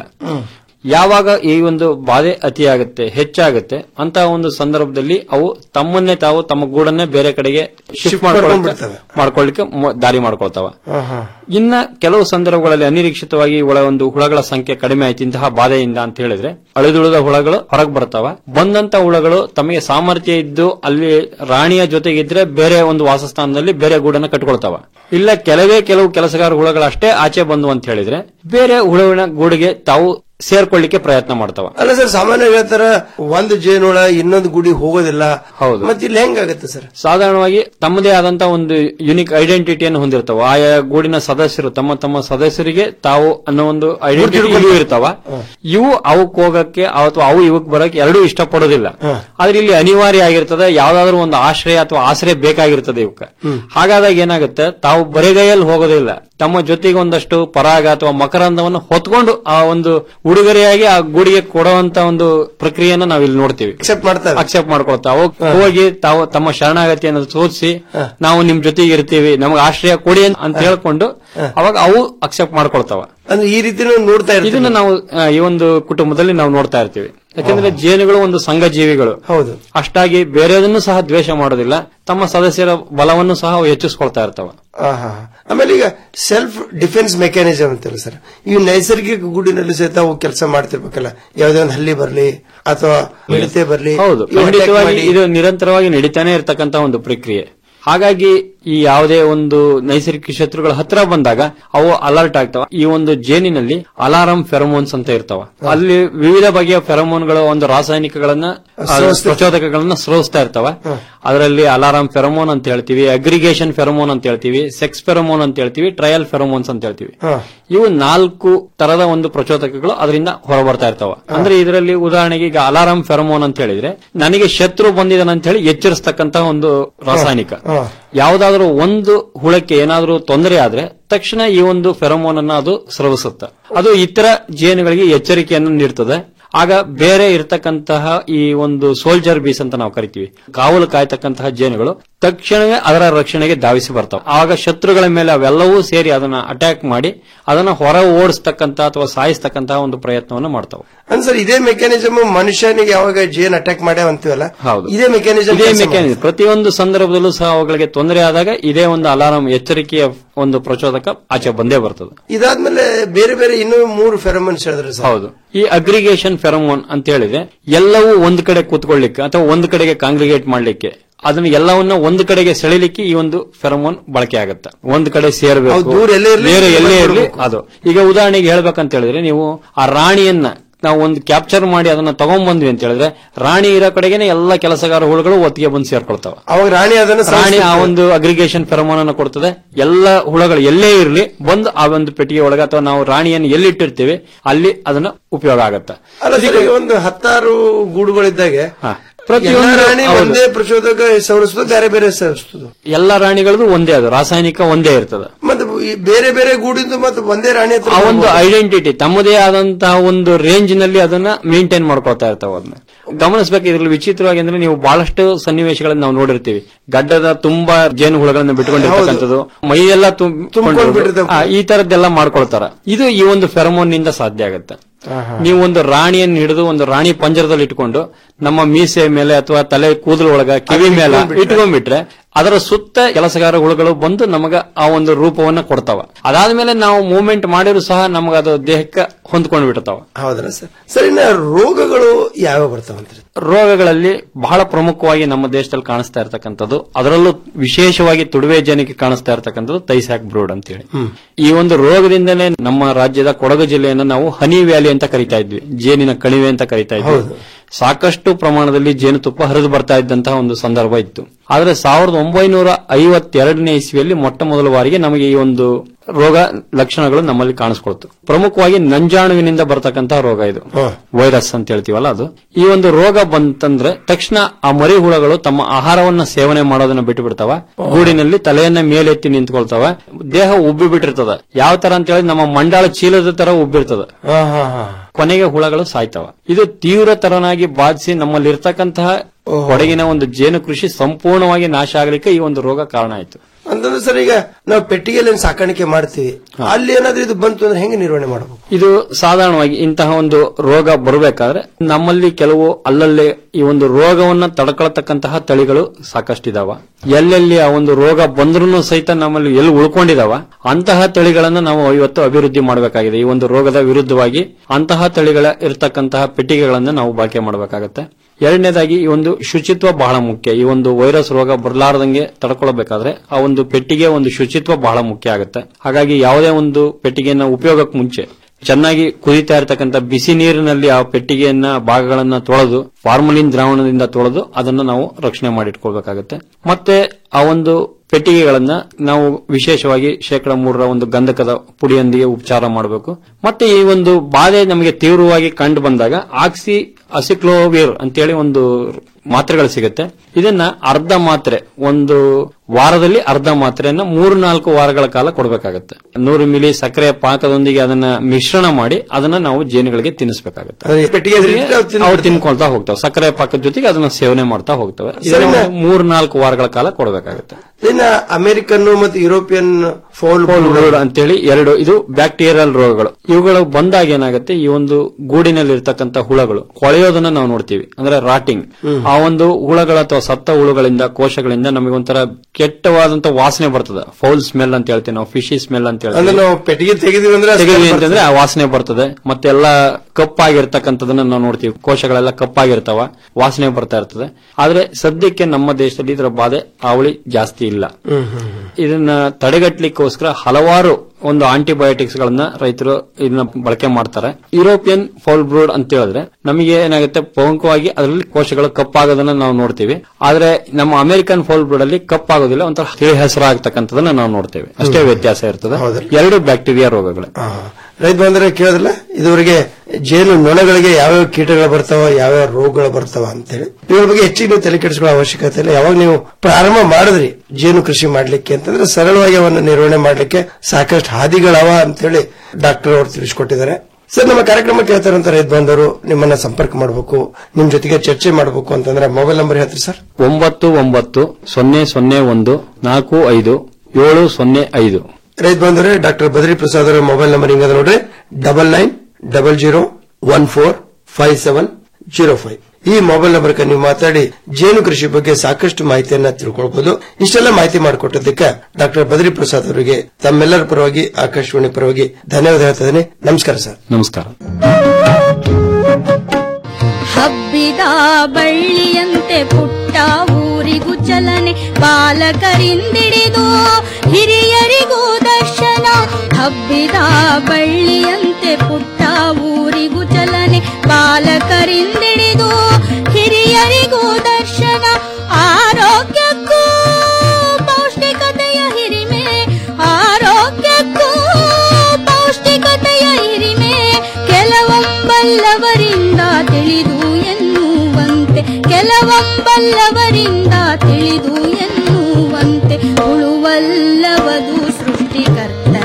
ಯಾವಾಗ ಈ ಒಂದು ಬಾಧೆ ಅತಿಯಾಗುತ್ತೆ ಹೆಚ್ಚಾಗುತ್ತೆ ಅಂತ ಒಂದು ಸಂದರ್ಭದಲ್ಲಿ ಅವು ತಮ್ಮನ್ನೇ ತಾವು ತಮ್ಮ ಗೂಡನ್ನೇ ಬೇರೆ ಕಡೆಗೆ ಶಿಫ್ಟ್ ಮಾಡ್ಕೊಂಡ್ಬಿಡ್ತವೆ. ಮಾಡ್ಕೊಳ್ಳಿಕ್ಕೆ ಮೊ- ದಾರಿ ಮಾಡ್ಕೊಳ್ತಾವ ಇನ್ನ ಕೆಲವು ಸಂದರ್ಭಗಳಲ್ಲಿ ಅನಿರೀಕ್ಷಿತವಾಗಿ ಒಳ ಒಂದು ಹುಳಗಳ ಸಂಖ್ಯೆ ಕಡಿಮೆ ಆಯ್ತು ಇಂತಹ ಬಾಧೆಯಿಂದ ಅಂತ ಹೇಳಿದ್ರೆ ಅಳಿದುಳಿದ ಹುಳಗಳು ಹೊರಗೆ ಬರ್ತಾವ ಬಂದಂತ ಹುಳಗಳು ತಮಗೆ ಸಾಮರ್ಥ್ಯ ಇದ್ದು ಅಲ್ಲಿ ರಾಣಿಯ ಜೊತೆಗಿದ್ರೆ ಬೇರೆ ಒಂದು ವಾಸಸ್ಥಾನದಲ್ಲಿ ಬೇರೆ ಗೂಡನ್ನ ಕಟ್ಕೊಳ್ತಾವ ಇಲ್ಲ ಕೆಲವೇ ಕೆಲವು ಕೆಲಸಗಾರ ಹುಳಗಳು ಅಷ್ಟೇ ಆಚೆ ಬಂದು ಅಂತ ಹೇಳಿದ್ರೆ ಬೇರೆ ಹುಳುವಿನ ಗೂಡಿಗೆ ತಾವು ಸೇರ್ಕೊಳ್ಳಿಕ್ಕೆ ಪ್ರಯತ್ನ ಮಾಡ್ತಾವ ಅಲ್ಲ ಸರ್ ಸಾಮಾನ್ಯ ಹೇಳ್ತಾರ ಒಂದು ಜೇನುಳ ಇನ್ನೊಂದು ಗುಡಿ ಹೋಗೋದಿಲ್ಲ ಹೌದು ಮತ್ತೆ ಇಲ್ಲಿ ಹೆಂಗಾಗತ್ತೆ ಸರ್ ಸಾಧಾರಣವಾಗಿ ತಮ್ಮದೇ ಆದಂತ ಒಂದು ಯುನಿಕ್ ಐಡೆಂಟಿಟಿಯನ್ನು ಹೊಂದಿರ್ತಾವ ಆಯಾ ಗೂಡಿನ ಸದಸ್ಯರು ತಮ್ಮ ತಮ್ಮ ಸದಸ್ಯರಿಗೆ ತಾವು ಅನ್ನೋ ಒಂದು ಐಡೆಂಟಿಟಿ ಇರ್ತಾವ ಇವು ಅವಕ್ ಹೋಗಕ್ಕೆ ಅಥವಾ ಅವು ಇವಕ್ ಬರಕ್ಕೆ ಎರಡೂ ಇಷ್ಟಪಡೋದಿಲ್ಲ ಆದ್ರೆ ಇಲ್ಲಿ ಅನಿವಾರ್ಯ ಆಗಿರ್ತದೆ ಯಾವ್ದಾದ್ರು ಒಂದು ಆಶ್ರಯ ಅಥವಾ ಆಶ್ರಯ ಬೇಕಾಗಿರ್ತದೆ ಇವಕ್ಕೆ ಹಾಗಾದಾಗ ಏನಾಗುತ್ತೆ ತಾವು ಬರಿಗೈಯಲ್ಲಿ ಹೋಗೋದಿಲ್ಲ ತಮ್ಮ ಜೊತೆಗೆ ಒಂದಷ್ಟು ಪರಾಗ ಅಥವಾ ಮಕರಂದವನ್ನು ಹೊತ್ಕೊಂಡು ಆ ಒಂದು ಉಡುಗೊರೆಯಾಗಿ ಆ ಗೂಡಿಗೆ ಕೊಡುವಂತ ಒಂದು ಪ್ರಕ್ರಿಯೆಯನ್ನ ನಾವು ಇಲ್ಲಿ ನೋಡ್ತೀವಿ ಅಕ್ಸೆಪ್ಟ್ ಮಾಡ್ತಾರೆ ಅಕ್ಸೆಪ್ಟ್ ಮಾಡ್ಕೊಳ್ತಾವ ಹೋಗಿ ತಾವು ತಮ್ಮ ಶರಣಾಗತಿಯನ್ನು ತೋರಿಸಿ ನಾವು ನಿಮ್ ಜೊತೆಗೆ ಇರ್ತೀವಿ ನಮಗೆ ಆಶ್ರಯ ಕೊಡಿ ಅಂತ ಹೇಳ್ಕೊಂಡು ಅವಾಗ ಅವು ಅಕ್ಸೆಪ್ಟ್ ಮಾಡ್ಕೊಳ್ತಾವ ಅಂದ್ರೆ ಈ ರೀತಿ ನೋಡ್ತಾ ಇರ್ತೀವಿ ಇದನ್ನ ನಾವು ಆ, ಈ ಒಂದು ಕುಟುಂಬದಲ್ಲಿ ನಾವು ನೋಡ್ತಾ ಇರ್ತೀವಿ ಯಾಕಂದ್ರೆ ಜೇನುಗಳು ಒಂದು ಸಂಘ ಜೀವಿಗಳು ಹೌದು ಅಷ್ಟಾಗಿ ಬೇರೆಯದನ್ನು ಸಹ ದ್ವೇಷ ಮಾಡೋದಿಲ್ಲ ತಮ್ಮ ಸದಸ್ಯರ ಬಲವನ್ನು ಸಹ ಅವು ಹೆಚ್ಚಿಸ್ಕೊಳ್ತಾ ಇರ್ತಾವ ಆಹಾ. ಆಮೇಲೆ ಈಗ ಸೆಲ್ಫ್ ಡಿಫೆನ್ಸ್ ಮೆಕ್ಯಾನಿಸಮ್ ಅಂತಾರೆ ಸರ್ ಈ ನೈಸರ್ಗಿಕ ಗೂಡಿನಲ್ಲಿ ಸಹಿತ ಅವು ಕೆಲಸ ಮಾಡ್ತಿರ್ಬೇಕಲ್ಲ ಯಾವುದೇ ಒಂದು ಹಲ್ಲಿ ಬರ್ಲಿ ಅಥವಾ ಮಿಡತೆ ಬರ್ಲಿ ಹೌದು ಇವು attack ಖಂಡಿತವಾಗಿ ಮಾಡಿ- ಇದು ನಿರಂತರವಾಗಿ ನಡೀತಾನೆ ಇರತಕ್ಕಂತ ಒಂದು ಪ್ರಕ್ರಿಯೆ ಹಾಗಾಗಿ ಈ ಯಾವುದೇ ಒಂದು ನೈಸರ್ಗಿಕ ಶತ್ರುಗಳ ಹತ್ರ ಬಂದಾಗ ಅವು ಅಲರ್ಟ್ ಆಗ್ತಾವ ಈ ಒಂದು ಜೇನಿನಲ್ಲಿ ಅಲಾರಂ ಫೆರಮೋನ್ಸ್ ಅಂತ ಇರ್ತಾವ ಅಲ್ಲಿ ವಿವಿಧ ಬಗೆಯ ಫೆರಮೋನ್ಗಳು ಒಂದು ರಾಸಾಯನಿಕಗಳನ್ನ ಆ, ಸ್ರವಿಸ್ತಾ- ಪ್ರಚೋದಕಗಳನ್ನ ಸ್ರವಿಸ್ತಾ ಇರ್ತಾವ ಅದರಲ್ಲಿ ಅಲಾರಂ ಫೆರಮೋನ್ ಅಂತ ಹೇಳ್ತೀವಿ ಅಗ್ರಿಗೇಷನ್ ಫೆರಮೋನ್ ಅಂತ ಹೇಳ್ತೀವಿ ಸೆಕ್ಸ್ ಫೆರಮೋನ್ ಅಂತ ಹೇಳ್ತೀವಿ ಟ್ರಯಲ್ ಫೆರಮೋನ್ಸ್ ಅಂತ ಹೇಳ್ತೀವಿ ಹಾ. ಇವು ನಾಲ್ಕು ತರದ ಒಂದು ಪ್ರಚೋದಕಗಳು ಅದರಿಂದ ಹೊರಬರ್ತಾ ಇರ್ತಾವ ಅಂದ್ರೆ ಇದರಲ್ಲಿ ಉದಾಹರಣೆಗೆ ಈಗ ಅಲಾರಂ ಫೆರಮೋನ್ ಅಂತ ಹೇಳಿದ್ರೆ ನನಗೆ ಶತ್ರು ಬಂದಿದ್ದಾನೆ ಅಂತ ಹೇಳಿ ಎಚ್ಚರಿಸ್ತಕ್ಕಂತ ಒಂದು ರಾಸಾಯನಿಕ ಹಾ. ಯಾವ್ದಾದ್ರೂ ಒಂದು ಹುಳಕ್ಕೆ ಏನಾದ್ರೂ ತೊಂದರೆ ಆದ್ರೆ ತಕ್ಷಣ ಈ ಒಂದು ಫೆರಮೋನ್ ಅನ್ನ ಅದು ಸ್ರವಿಸುತ್ತೆ ಅದು ಇತರ ಜೇನುಗಳಿಗೆ ಎಚ್ಚರಿಕೆಯನ್ನು ನೀಡ್ತದೆ ಆಗ ಬೇರೆ ಇರತಕ್ಕಂತಹ ಈ ಒಂದು ಸೋಲ್ಜರ್ ಬೀಸ್ ಅಂತ ನಾವು ಕರಿತೀವಿ ಕಾವಲು ಕಾಯ್ತಕ್ಕಂತಹ ಜೇನುಗಳು ತಕ್ಷಣವೇ ಅದರ ರಕ್ಷಣೆಗೆ ಧಾವಿಸಿ ಬರ್ತಾವೆ ಆಗ ಶತ್ರುಗಳ ಮೇಲೆ ಅವೆಲ್ಲವೂ ಸೇರಿ ಅದನ್ನ ಅಟ್ಯಾಕ್ ಮಾಡಿ ಅದನ್ನ ಹೊರ ಓಡಿಸ್ತಕ್ಕಂತ ಅಥವಾ ಸಾಯಿಸ್ತಕ್ಕಂತಹ ಒಂದು ಪ್ರಯತ್ನವನ್ನು ಮಾಡ್ತಾವೆ ಅಂದ್ರೆ ಸರ್ ಇದೇ ಮೆಕ್ಯಾನಿಸಮ್ ಮನುಷ್ಯನಿಗೆ ಯಾವಾಗ ಜೇನ್ ಅಟ್ಯಾಕ್ ಮಾಡ್ಯಾವ ಅಂತೀವಲ್ಲ ಹೌದು ಇದೇ ಮೆಕ್ಯಾನಿಸಮ್ ಇದೇ ಮೆಕ್ಯಾನಿಸಮ್ ಪ್ರತಿಯೊಂದು ಸಂದರ್ಭದಲ್ಲೂ ಸಹ ಅವುಗಳಿಗೆ ತೊಂದರೆ ಆದಾಗ ಇದೇ ಒಂದು ಅಲಾರಂ ಎಚ್ಚರಿಕೆಯ ಒಂದು ಪ್ರಚೋದಕ ಆಚೆ ಬಂದೇ ಬರ್ತದೆ ಇದಾದ್ಮೇಲೆ ಬೇರೆ ಬೇರೆ ಇನ್ನೂ ಮೂರು ಫೆರಮನ್ಸ್ ಹೇಳಿದ್ರೆ ಸರ್ ಹೌದು ಈ ಅಗ್ರಿಗೇಷನ್ ಫೆರಮೋನ್ ಅಂತ ಹೇಳಿದ್ರೆ ಎಲ್ಲವೂ ಒಂದು ಕಡೆ ಕೂತ್ಕೊಳ್ಳಿಕ್ಕೆ ಅಥವಾ ಒಂದು ಕಡೆಗೆ ಕಾಂಗ್ರಿಗೇಟ್ ಮಾಡ್ಲಿಕ್ಕೆ ಅದನ್ನ ಎಲ್ಲವನ್ನ ಒಂದು ಕಡೆಗೆ ಸೆಳಿಲಿಕ್ಕೆ ಈ ಒಂದು ಫೆರಮೋನ್ ಬಳಕೆ ಆಗುತ್ತೆ ಒಂದು ಕಡೆ ಹೌದು, ಸೇರ್ಬೇಕು ದೂರ ಎಲ್ಲೇ ಇರ್ಲಿ, ಬೇರೆ ಎಲ್ಲೇ ಬಂದು ಇರಲಿ ಬರ್ಬೇಕು. ಅದು ಈಗ ಉದಾಹರಣೆಗೆ ಹೇಳ್ಬೇಕಂತ ಹೇಳಿದ್ರೆ ನೀವು ಆ ರಾಣಿಯನ್ನ ನಾವು ಒಂದು ಕ್ಯಾಪ್ಚರ್ ಮಾಡಿ ಅದನ್ನ ತಗೊಂಡ್ಬಂದ್ವಿ ಅಂತ ಹೇಳಿದ್ರೆ ರಾಣಿ ಇರೋ ಕಡೆಗೇನೆ ಎಲ್ಲ ಕೆಲಸಗಾರ ಹುಳುಗಳು ಒತ್ತಿಗೆ ಬಂದು ಸೇರ್ಕೊಳ್ತಾವ ಅವಾಗ ರಾಣಿ ಅದನ್ನ ರಾಣಿ ಆ ಸಾಯಿಸ್ತಿರ್ತದೆ. ಒಂದು ಅಗ್ರಿಗೇಷನ್ ಫೆರಮೋನ್ ಅನ್ನು ಕೊಡ್ತದೆ ಎಲ್ಲ ಹುಳಗಳು ಎಲ್ಲೇ ಇರಲಿ ಬಂದು ಆ ಒಂದು ಪೆಟ್ಟಿಗೆ ಒಳಗೆ ಅಥವಾ ನಾವು ರಾಣಿಯನ್ನು ಎಲ್ಲಿಟ್ಟಿರ್ತೀವಿ ಅಲ್ಲಿ ಅದನ್ನ ಉಪಯೋಗ ಆಗತ್ತೆ ಅಲ್ಲ ಸರ್ ಈಗ ಒಂದು ಹತ್ತಾರು ಗೂಡುಗಳಿದ್ದಾಗೆ ಪ್ರತಿಯೊಂದು ಎಲ್ಲ ರಾಣಿ ಹೌದು. ಒಂದೇ ಪ್ರಚೋದಕ ಸವರಿಸ್ತದೆ ಬೇರೆ ಬೇರೆ ಸವರಿಸ್ತದೆ ಎಲ್ಲ ರಾಣಿಗಳದು ಒಂದೇ ಅದು ರಾಸಾಯನಿಕ ಒಂದೇ ಇರ್ತದೆ ಮತ್ತೆ ಈ ಬೇರೆ ಬೇರೆ ಗೂಡಿಂದು ಮತ್ತು ಒಂದೇ ರಾಣಿ ಹತ್ರ ಆ ಒಂದು ಹೋಗ್ಬೋದು. ಐಡೆಂಟಿಟಿ ತಮ್ಮದೇ ಆದಂತಹ ಒಂದು ರೇಂಜ್ ನಲ್ಲಿ ಅದನ್ನ ಮೇಂಟೈನ್ ಮಾಡ್ಕೊಳ್ತಾ ಇರ್ತಾವ ಅದನ್ನ ಗಮನಿಸಬೇಕು ಇದ್ರಲ್ಲಿ ವಿಚಿತ್ರವಾಗಿ ಅಂದ್ರೆ ನೀವು ಬಹಳಷ್ಟು ಸನ್ನಿವೇಶಗಳನ್ನ ನಾವು ನೋಡಿರ್ತೀವಿ ಗಡ್ಡದ ತುಂಬಾ ಜೇನು ಹುಳಗಳನ್ನ ಬಿಟ್ಕೊಂಡಿರ್ತಕ್ಕಂಥದ್ದು ಮೈಯೆಲ್ಲ ತುಂಬಿಕೊಂಡಿರೋದು. ಆ, ಈ ತರದ್ದೆಲ್ಲ ಮಾಡ್ಕೊಳ್ತಾರ ಇದು ಈ ಒಂದು ಫೆರಮೋನ್ ನಿಂದ ಸಾಧ್ಯ ಆಗುತ್ತೆ ನೀವು ಒಂದು ರಾಣಿಯನ್ನು ಹಿಡಿದು ಒಂದು ರಾಣಿ ಪಂಜರದಲ್ಲಿ ಇಟ್ಕೊಂಡು ನಮ್ಮ ಮೀಸೆ ಮೇಲೆ ಅಥವಾ ತಲೆ ಕೂದಲು ಒಳಗ ಕಿವಿ ಮೇಲೆ ಇಟ್ಕೊಂಡ್ಬಿಟ್ರೆ ಅದರ ಸುತ್ತ ಕೆಲಸಗಾರ ಹುಳುಗಳು ಬಂದು ನಮಗ ಆ ಒಂದು ರೂಪವನ್ನ ಕೊಡ್ತಾವ ಅದಾದ್ಮೇಲೆ ನಾವು ಮೂವ್ಮೆಂಟ್ ಮಾಡಿದ್ರು ಸಹ ನಮಗ ಅದು ದೇಹಕ್ಕೆ ಹೊಂದ್ಕೊಂಡು ಬಿಡ್ತಾವ ಹೌದಲ್ಲ ಸರ್ ಸರ್ ಇನ್ನ ರೋಗಗಳು ಯಾವ ಬರ್ತಾವಂತ್ರಿ ರೋಗಗಳಲ್ಲಿ ಬಹಳ ಪ್ರಮುಖವಾಗಿ ನಮ್ಮ ದೇಶದಲ್ಲಿ ಕಾಣಿಸ್ತಾ ಇರತಕ್ಕಂಥದ್ದು ಅದರಲ್ಲೂ ವಿಶೇಷವಾಗಿ ತುಡುವೆ ಜನಕ್ಕೆ ಕಾಣಿಸ್ತಾ ಇರತಕ್ಕಂಥದ್ದು ತೈಸಾಕ್ ಬ್ರೂಡ್ ಅಂತೇಳಿ ಈ ಒಂದು ರೋಗದಿಂದನೇ ನಮ್ಮ ರಾಜ್ಯದ ಕೊಡಗು ಜಿಲ್ಲೆಯನ್ನು ನಾವು ಹನಿ ವ್ಯಾಲಿ ಅಂತ ಕರಿತಾ ಇದ್ವಿ ಜೇನಿನ ಕಣಿವೆ ಅಂತ ಕರಿತಾ ಇದ್ವಿ ಸಾಕಷ್ಟು ಪ್ರಮಾಣದಲ್ಲಿ ಜೇನುತುಪ್ಪ ಹರಿದು ಬರ್ತಾ ಇದ್ದಂತಹ ಒಂದು ಸಂದರ್ಭ ಇತ್ತು ಆದ್ರೆ ಸಾವಿರದ ಒಂಬೈನೂರ ಐವತ್ತೆರಡನೇ ಇಸ್ವಿಯಲ್ಲಿ ಮೊಟ್ಟ ಮೊದಲ ಬಾರಿಗೆ ನಮಗೆ ಈ ಒಂದು ರೋಗ ಲಕ್ಷಣಗಳು ನಮ್ಮಲ್ಲಿ ಕಾಣಿಸ್ಕೊಳ್ತು ಪ್ರಮುಖವಾಗಿ ನಂಜಾಣುವಿನಿಂದ ಬರ್ತಕ್ಕಂತಹ ರೋಗ ಇದು ವೈರಸ್ ಅಂತ ಹೇಳ್ತೀವಲ್ಲ ಅದು ಈ ಒಂದು ರೋಗ ಬಂತಂದ್ರೆ ತಕ್ಷಣ ಆ ಮರಿ ಹುಳಗಳು ತಮ್ಮ ಆಹಾರವನ್ನ ಸೇವನೆ ಮಾಡೋದನ್ನ ಬಿಟ್ಟು ಬಿಡ್ತಾವ ಗೂಡಿನಲ್ಲಿ ತಲೆಯನ್ನ ಮೇಲೆತ್ತಿ ನಿಂತ್ಕೊಳ್ತಾವ ದೇಹ ಉಬ್ಬಿ ಬಿಟ್ಟಿರ್ತದ ಯಾವ ತರ ಅಂತ ಹೇಳಿ ನಮ್ಮ ಮಂಡಾಳ ಚೀಲದ ತರ ಉಬ್ಬಿರ್ತದ ಕೊನೆಗೆ ಹುಳಗಳು ಸಾಯ್ತವ ಇದು ತೀವ್ರ ತರನಾಗಿ ಬಾಧಿಸಿ ನಮ್ಮಲ್ಲಿ ಇರ್ತಕ್ಕಂತಹ ಹೊಡಗಿನ ಒಂದು ಜೇನು ಕೃಷಿ ಸಂಪೂರ್ಣವಾಗಿ ನಾಶ ಆಗ್ಲಿಕ್ಕೆ ಈ ಒಂದು ರೋಗ ಕಾರಣ ಆಯ್ತು ಅಂತಂದ್ರೆ ಸರ್ ಈಗ ನಾವು ಪೆಟ್ಟಿಗೆಯಲ್ಲಿ ಏನ್ ಸಾಕಾಣಿಕೆ ಮಾಡ್ತೀವಿ ಅಲ್ಲಿ ಏನಾದ್ರೂ ಇದು ಬಂತು ಅಂದ್ರೆ ಹೆಂಗೆ ನಿರ್ವಹಣೆ ಮಾಡಬೇಕು ಇದು ಸಾಧಾರಣವಾಗಿ ಇಂತಹ ಒಂದು ರೋಗ ಬರಬೇಕಾದ್ರೆ ನಮ್ಮಲ್ಲಿ ಕೆಲವು ಅಲ್ಲಲ್ಲಿ ಈ ಒಂದು ರೋಗವನ್ನ ತಡ್ಕೊಳ್ತಕ್ಕಂತಹ ತಳಿಗಳು ಸಾಕಷ್ಟಿದಾವ ಎಲ್ಲೆಲ್ಲಿ ಆ ಒಂದು ರೋಗ ಬಂದ್ರೂ ಸಹಿತ ನಮ್ಮಲ್ಲಿ ಎಲ್ಲಿ ಉಳ್ಕೊಂಡಿದಾವ ಅಂತಹ ತಳಿಗಳನ್ನ ನಾವು ಇವತ್ತು ಅಭಿವೃದ್ಧಿ ಮಾಡಬೇಕಾಗಿದೆ ಈ ಒಂದು ರೋಗದ ವಿರುದ್ಧವಾಗಿ ಅಂತಹ ತಳಿಗಳ ಇರತಕ್ಕಂತಹ ಪೆಟ್ಟಿಗೆಗಳನ್ನ ನಾವು ಬಳಕೆ ಮಾಡಬೇಕಾಗತ್ತೆ ಎರಡನೇದಾಗಿ ಈ ಒಂದು ಶುಚಿತ್ವ ಬಹಳ ಮುಖ್ಯ ಈ ಒಂದು ವೈರಸ್ ರೋಗ ಬರಲಾರದಂಗೆ ತಡ್ಕೊಳ್ಬೇಕಾದ್ರೆ ಆ ಒಂದು ಪೆಟ್ಟಿಗೆ ಒಂದು ಶುಚಿತ್ವ ಬಹಳ ಮುಖ್ಯ ಆಗುತ್ತೆ ಹಾಗಾಗಿ ಯಾವುದೇ ಒಂದು ಪೆಟ್ಟಿಗೆಯನ್ನ ಉಪಯೋಗಕ್ಕೆ ಮುಂಚೆ ಚೆನ್ನಾಗಿ ಕುದೀತಾ ಇರತಕ್ಕಂತ ಬಿಸಿ ನೀರಿನಲ್ಲಿ ಆ ಪೆಟ್ಟಿಗೆಯನ್ನ ಭಾಗಗಳನ್ನ ತೊಳೆದು ಫಾರ್ಮಲಿನ್ ದ್ರಾವಣದಿಂದ ತೊಳೆದು ಅದನ್ನ ನಾವು ರಕ್ಷಣೆ ಮಾಡಿಟ್ಕೊಳ್ಬೇಕಾಗತ್ತೆ ಮತ್ತೆ ಆ ಒಂದು ಪೆಟ್ಟಿಗೆಗಳನ್ನ ನಾವು ವಿಶೇಷವಾಗಿ ಶೇಕಡ ಮೂರರ ಒಂದು ಗಂಧಕದ ಪುಡಿಯೊಂದಿಗೆ ಉಪಚಾರ ಮಾಡಬೇಕು ಮತ್ತೆ ಈ ಒಂದು ಬಾಧೆ ನಮಗೆ ತೀವ್ರವಾಗಿ ಕಂಡು ಬಂದಾಗ ಆಕ್ಸಿ ಅಸಿಕ್ಲೋವಿರ್ ಅಂತೇಳಿ ಒಂದು ಮಾತ್ರೆಗಳು ಸಿಗುತ್ತೆ ಇದನ್ನ ಅರ್ಧ ಮಾತ್ರೆ ಒಂದು ವಾರದಲ್ಲಿ ಅರ್ಧ ಮಾತ್ರೆಯನ್ನ ಮೂರು ನಾಲ್ಕು ವಾರಗಳ ಕಾಲ ಕೊಡಬೇಕಾಗುತ್ತೆ ನೂರು ಮಿಲಿ ಸಕ್ಕರೆ ಪಾಕದೊಂದಿಗೆ ಅದನ್ನ ಮಿಶ್ರಣ ಮಾಡಿ ಅದನ್ನ ನಾವು ಜೇನುಗಳಿಗೆ ತಿನ್ನಿಸಬೇಕಾಗುತ್ತೆ ಅದೇ ಪೆಟ್ಟಿಗೆ ಇದ್ರೆ ಅವು ತಿಂದು ಅವು ತಿನ್ಕೊಳ್ತಾ ಹೋಗ್ತಾವೆ ಸಕ್ಕರೆ ಪಾಕದ ಜೊತೆಗೆ ಅದನ್ನ ಸೇವನೆ ಮಾಡ್ತಾ ಹೋಗ್ತವೆ ಸರಿ, ಇದನ್ನ ನಾ- ಮೂರ್ ನಾಲ್ಕು ವಾರಗಳ ಕಾಲ ಕೊಡಬೇಕಾಗುತ್ತೆ ಇನ್ನ ಅಮೆರಿಕನ್ ಮತ್ತು ಯುರೋಪಿಯನ್ ಫೌಲ್ ರೋಡ್ ಅಂತೇಳಿ ಎರಡು ಇದು ಬ್ಯಾಕ್ಟೀರಿಯಲ್ ರೋಗಗಳು ಇವುಗಳು ಬಂದಾಗ ಏನಾಗುತ್ತೆ ಈ ಒಂದು ಗೂಡಿನಲ್ಲಿ ಇರ್ತಕ್ಕಂಥ ಹುಳಗಳು ಕೊಳೆಯೋದನ್ನ ನಾವು ನೋಡ್ತೀವಿ ಅಂದ್ರೆ ರಾಟಿಂಗ್ ಆ ಒಂದು ಹುಳಗಳ ಅಥವಾ ಸತ್ತ ಹುಳುಗಳಿಂದ ಕೋಶಗಳಿಂದ ನಮಗೆ ಒಂಥರ ಕೆಟ್ಟವಾದಂತ ವಾಸನೆ ಬರ್ತದೆ ಫೌಲ್ ಸ್ಮೆಲ್ ಅಂತ ಹೇಳ್ತೀವಿ ನಾವು ಫಿಶಿ ಸ್ಮೆಲ್ ಅಂತ ಅಂದ್ರೆ ಹೇಳ್ತೀವಿ ನಾವು ಪೆಟ್ಟಿಗೆ ತೆಗೆದಿವಿ ಅಂದ್ರೆ ಅದು ತೆಗೆದ್ವಿ ಬರ್ತದೆ. ಅಂತಂದ್ರೆ ಆ ವಾಸನೆ ಬರ್ತದೆ ಮತ್ತೆ ಎಲ್ಲ ಕಪ್ಪಾಗಿರ್ತಕ್ಕಂಥದನ್ನ ನಾವು ನೋಡ್ತೀವಿ ಕೋಶಗಳೆಲ್ಲ ಕಪ್ಪಾಗಿರ್ತಾವ ವಾಸನೆ ಬರ್ತಾ ಇರ್ತದೆ ಆದ್ರೆ ಸದ್ಯಕ್ಕೆ ನಮ್ಮ ದೇಶದಲ್ಲಿ ಇದರ ಬಾಧೆ ಅವಳಿ ಜಾಸ್ತಿ ಇಲ್ಲ ಹ್ಮ್, ಹ್ಮ್, ಹ್ಮ್. ಇದನ್ನ ತಡೆಗಟ್ಟಲಿಕ್ಕೋಸ್ಕರ ಹಲವಾರು ಒಂದು ಆಂಟಿಬಯೋಟಿಕ್ಸ್ ಗಳನ್ನ ರೈತರು ಇದನ್ನ ಬಳಕೆ ಮಾಡ್ತಾರೆ ಯುರೋಪಿಯನ್ ಫೌಲ್ ಬ್ರೂಡ್ ಅಂತ ಹೇಳಿದ್ರೆ ನಮಗೆ ಏನಾಗುತ್ತೆ ಪ್ರಮುಖವಾಗಿ ಅದರಲ್ಲಿ ಕೋಶಗಳು ಕಪ್ಪಾಗೋದನ್ನ ನಾವು ನೋಡ್ತೀವಿ ಆದ್ರೆ ನಮ್ಮ ಅಮೆರಿಕನ್ ಫೌಲ್ ಬ್ರೂಡ್ ಅಲ್ಲಿ ಕಪ್ಪಾಗೋದಿಲ್ಲ ಒಂಥರ ತಿಳಿ ಹೆಸರಾಗ್ತಕ್ಕಂಥದನ್ನ ನಾವು ನೋಡ್ತೇವೆ ಅಷ್ಟೇ ವ್ಯತ್ಯಾಸ ಇರ್ತದೆ ಎರಡು ಬ್ಯಾಕ್ಟೀರಿಯಾ ರೋಗಗಳು ರೈತ ಬಂದ್ರೆ ಕೇಳಿದ್ರಲ್ಲ ಇದುವರೆಗೆ ಜೇನು ನೊಣಗಳಿಗೆ ಯಾವ್ಯಾವ ಕೀಟಗಳು ಬರ್ತಾವ ಯಾವ್ಯಾವ ರೋಗಗಳು ಬರ್ತಾವ ಅಂತೇಳಿ ಇದ್ರ ಬಗ್ಗೆ ಹೆಚ್ಚಿಗೆ ನೀವು ತಲೆ ಕೆಡಿಸ್ಕೊಳ್ಳೋ ಅವಶ್ಯಕತೆ ಇಲ್ಲ ಯಾವಾಗ ನೀವು ಪ್ರಾರಂಭ ಮಾಡಿದ್ರಿ ಜೇನು ಕೃಷಿ ಮಾಡ್ಲಿಕ್ಕೆ ಅಂತಂದ್ರೆ ಸರಳವಾಗಿ ಅವನ್ನ ನಿರ್ವಹಣೆ ಮಾಡ್ಲಿಕ್ಕೆ ಸಾಕಷ್ಟು ಹಾದಿಗಳವ ಅಂತೇಳಿ ಡಾಕ್ಟರ್ ಅವರು ತಿಳಿಸ್ಕೊಟ್ಟಿದ್ದಾರೆ ಸರ್ ನಮ್ಮ ಕಾರ್ಯಕ್ರಮ ಕೇಳ್ತಾರಂತ ರೈತ ಬಂದವರು ನಿಮ್ಮನ್ನ ಸಂಪರ್ಕ ಮಾಡಬೇಕು ನಿಮ್ ಜೊತೆಗೆ ಚರ್ಚೆ ಮಾಡಬೇಕು ಅಂತಂದ್ರೆ ಮೊಬೈಲ್ ನಂಬರ್ ಹೇಳ್ತೀರಿ ಸರ್ ಒಂಬತ್ತು ಒಂಬತ್ತು ಸೊನ್ನೆ ಸೊನ್ನೆ ಒಂದು ನಾಲ್ಕು ಐದು ಏಳು ಸೊನ್ನೆ ಐದು ರೈತ ಬಂದರೆ ಡಾಕ್ಟರ್ ಬದ್ರಿ ಪ್ರಸಾದ್ ಅವರ ಮೊಬೈಲ್ ನಂಬರ್ ಹಿಂಗದ ನೋಡ್ರಿ double nine double zero one four five seven zero five ಈ ಮೊಬೈಲ್ ನಂಬರ್ ನೀವು ಮಾತಾಡಿ ಜೇನು ಕೃಷಿ ಬಗ್ಗೆ ಸಾಕಷ್ಟು ಮಾಹಿತಿಯನ್ನ ತಿಳ್ಕೊಳ್ಬಹುದು ಇಷ್ಟೆಲ್ಲ ಮಾಹಿತಿ ಮಾಡಿಕೊಟ್ಟದಕ್ಕೆ ಡಾಕ್ಟರ್ ಬದ್ರಿ ಪ್ರಸಾದ್ ಅವರಿಗೆ ತಮ್ಮೆಲ್ಲರ ಪರವಾಗಿ ಆಕಾಶವಾಣಿ ಪರವಾಗಿ ಧನ್ಯವಾದ ಹೇಳ್ತಾ ಇದ್ದೀನಿ ನಮಸ್ಕಾರ ಸರ್ ನಮಸ್ಕಾರ ಹಬ್ಬಿದ ಬಳ್ಳಿಯಂತೆ ಪುಟ್ಟ ಊರಿಗೂ ಚಲನೆ ಬಾಲಕರಿಂದಿಡಿದು ಹಿರಿಯರಿಗೂ ದರ್ಶನ ಹಬ್ಬಿದ ಬಳ್ಳಿಯಂತೆ ಪುಟ್ಟ ಊರಿಗೂ ಚಲನೆ ಬಾಲಕರಿಂದಿಡಿದು ಹಿರಿಯರಿಗೂ ದರ್ಶನ ಆರೋಗ್ಯಕ್ಕೂ ಪೌಷ್ಟಿಕತೆಯ ಹಿರಿಮೆ ಆರೋಗ್ಯಕ್ಕೂ ಪೌಷ್ಟಿಕತೆಯ ಹಿರಿಮೆ ಕೆಲವೊಂಬಲ್ಲವರಿಂದ ತಿಳಿದು ಎನ್ನುವಂತೆ ಕೆಲವೊಂಬಲ್ಲವರಿಂದ ತಿಳಿದು ಎನ್ನುವಂತೆ ಉಳುವಲ್ಲವದು ಸೃಷ್ಟಿಕರ್ತನ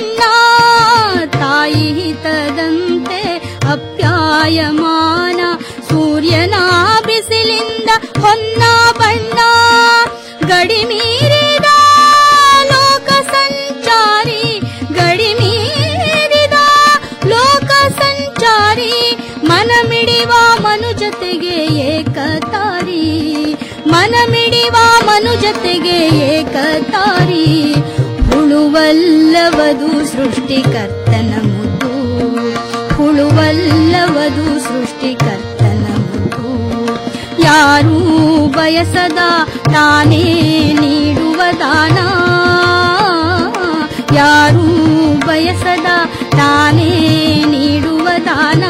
ಬಣ್ಣ ತಾಯಿ ಹಿತದಂತೆ ಅಪ್ಯಾಯಮಾನ ಸೂರ್ಯನ ಬಿಸಿಲಿಂದ ಹೊನ್ನ ಬಣ್ಣ ಗಡಿ ಮೀರಿದ ಲೋಕ ಸಂಚಾರಿ ಗಡಿ ಮೀರಿದ ಲೋಕ ಸಂಚಾರಿ ಮನ ಮಿಡಿವ ಮನುಜತೆಗೆ ಏಕತಾರಿ ಮನ ಮಿಡಿವ ಮನುಜತೆಗೆ ಏಕತಾರಿ ಹುಳುವಲ್ಲವದು ಸೃಷ್ಟಿಕರ್ತನ ಮುದ್ದು ಹುಳುವಲ್ಲವದು ಸೃಷ್ಟಿಕರ್ತನ ಮುದ್ದು ಯಾರೂ ಬಯಸದ ತಾನೇ ನೀಡುವ ದಾನ ಯಾರೂ ಬಯಸದ ತಾನೇ ನೀಡುವ ದಾನ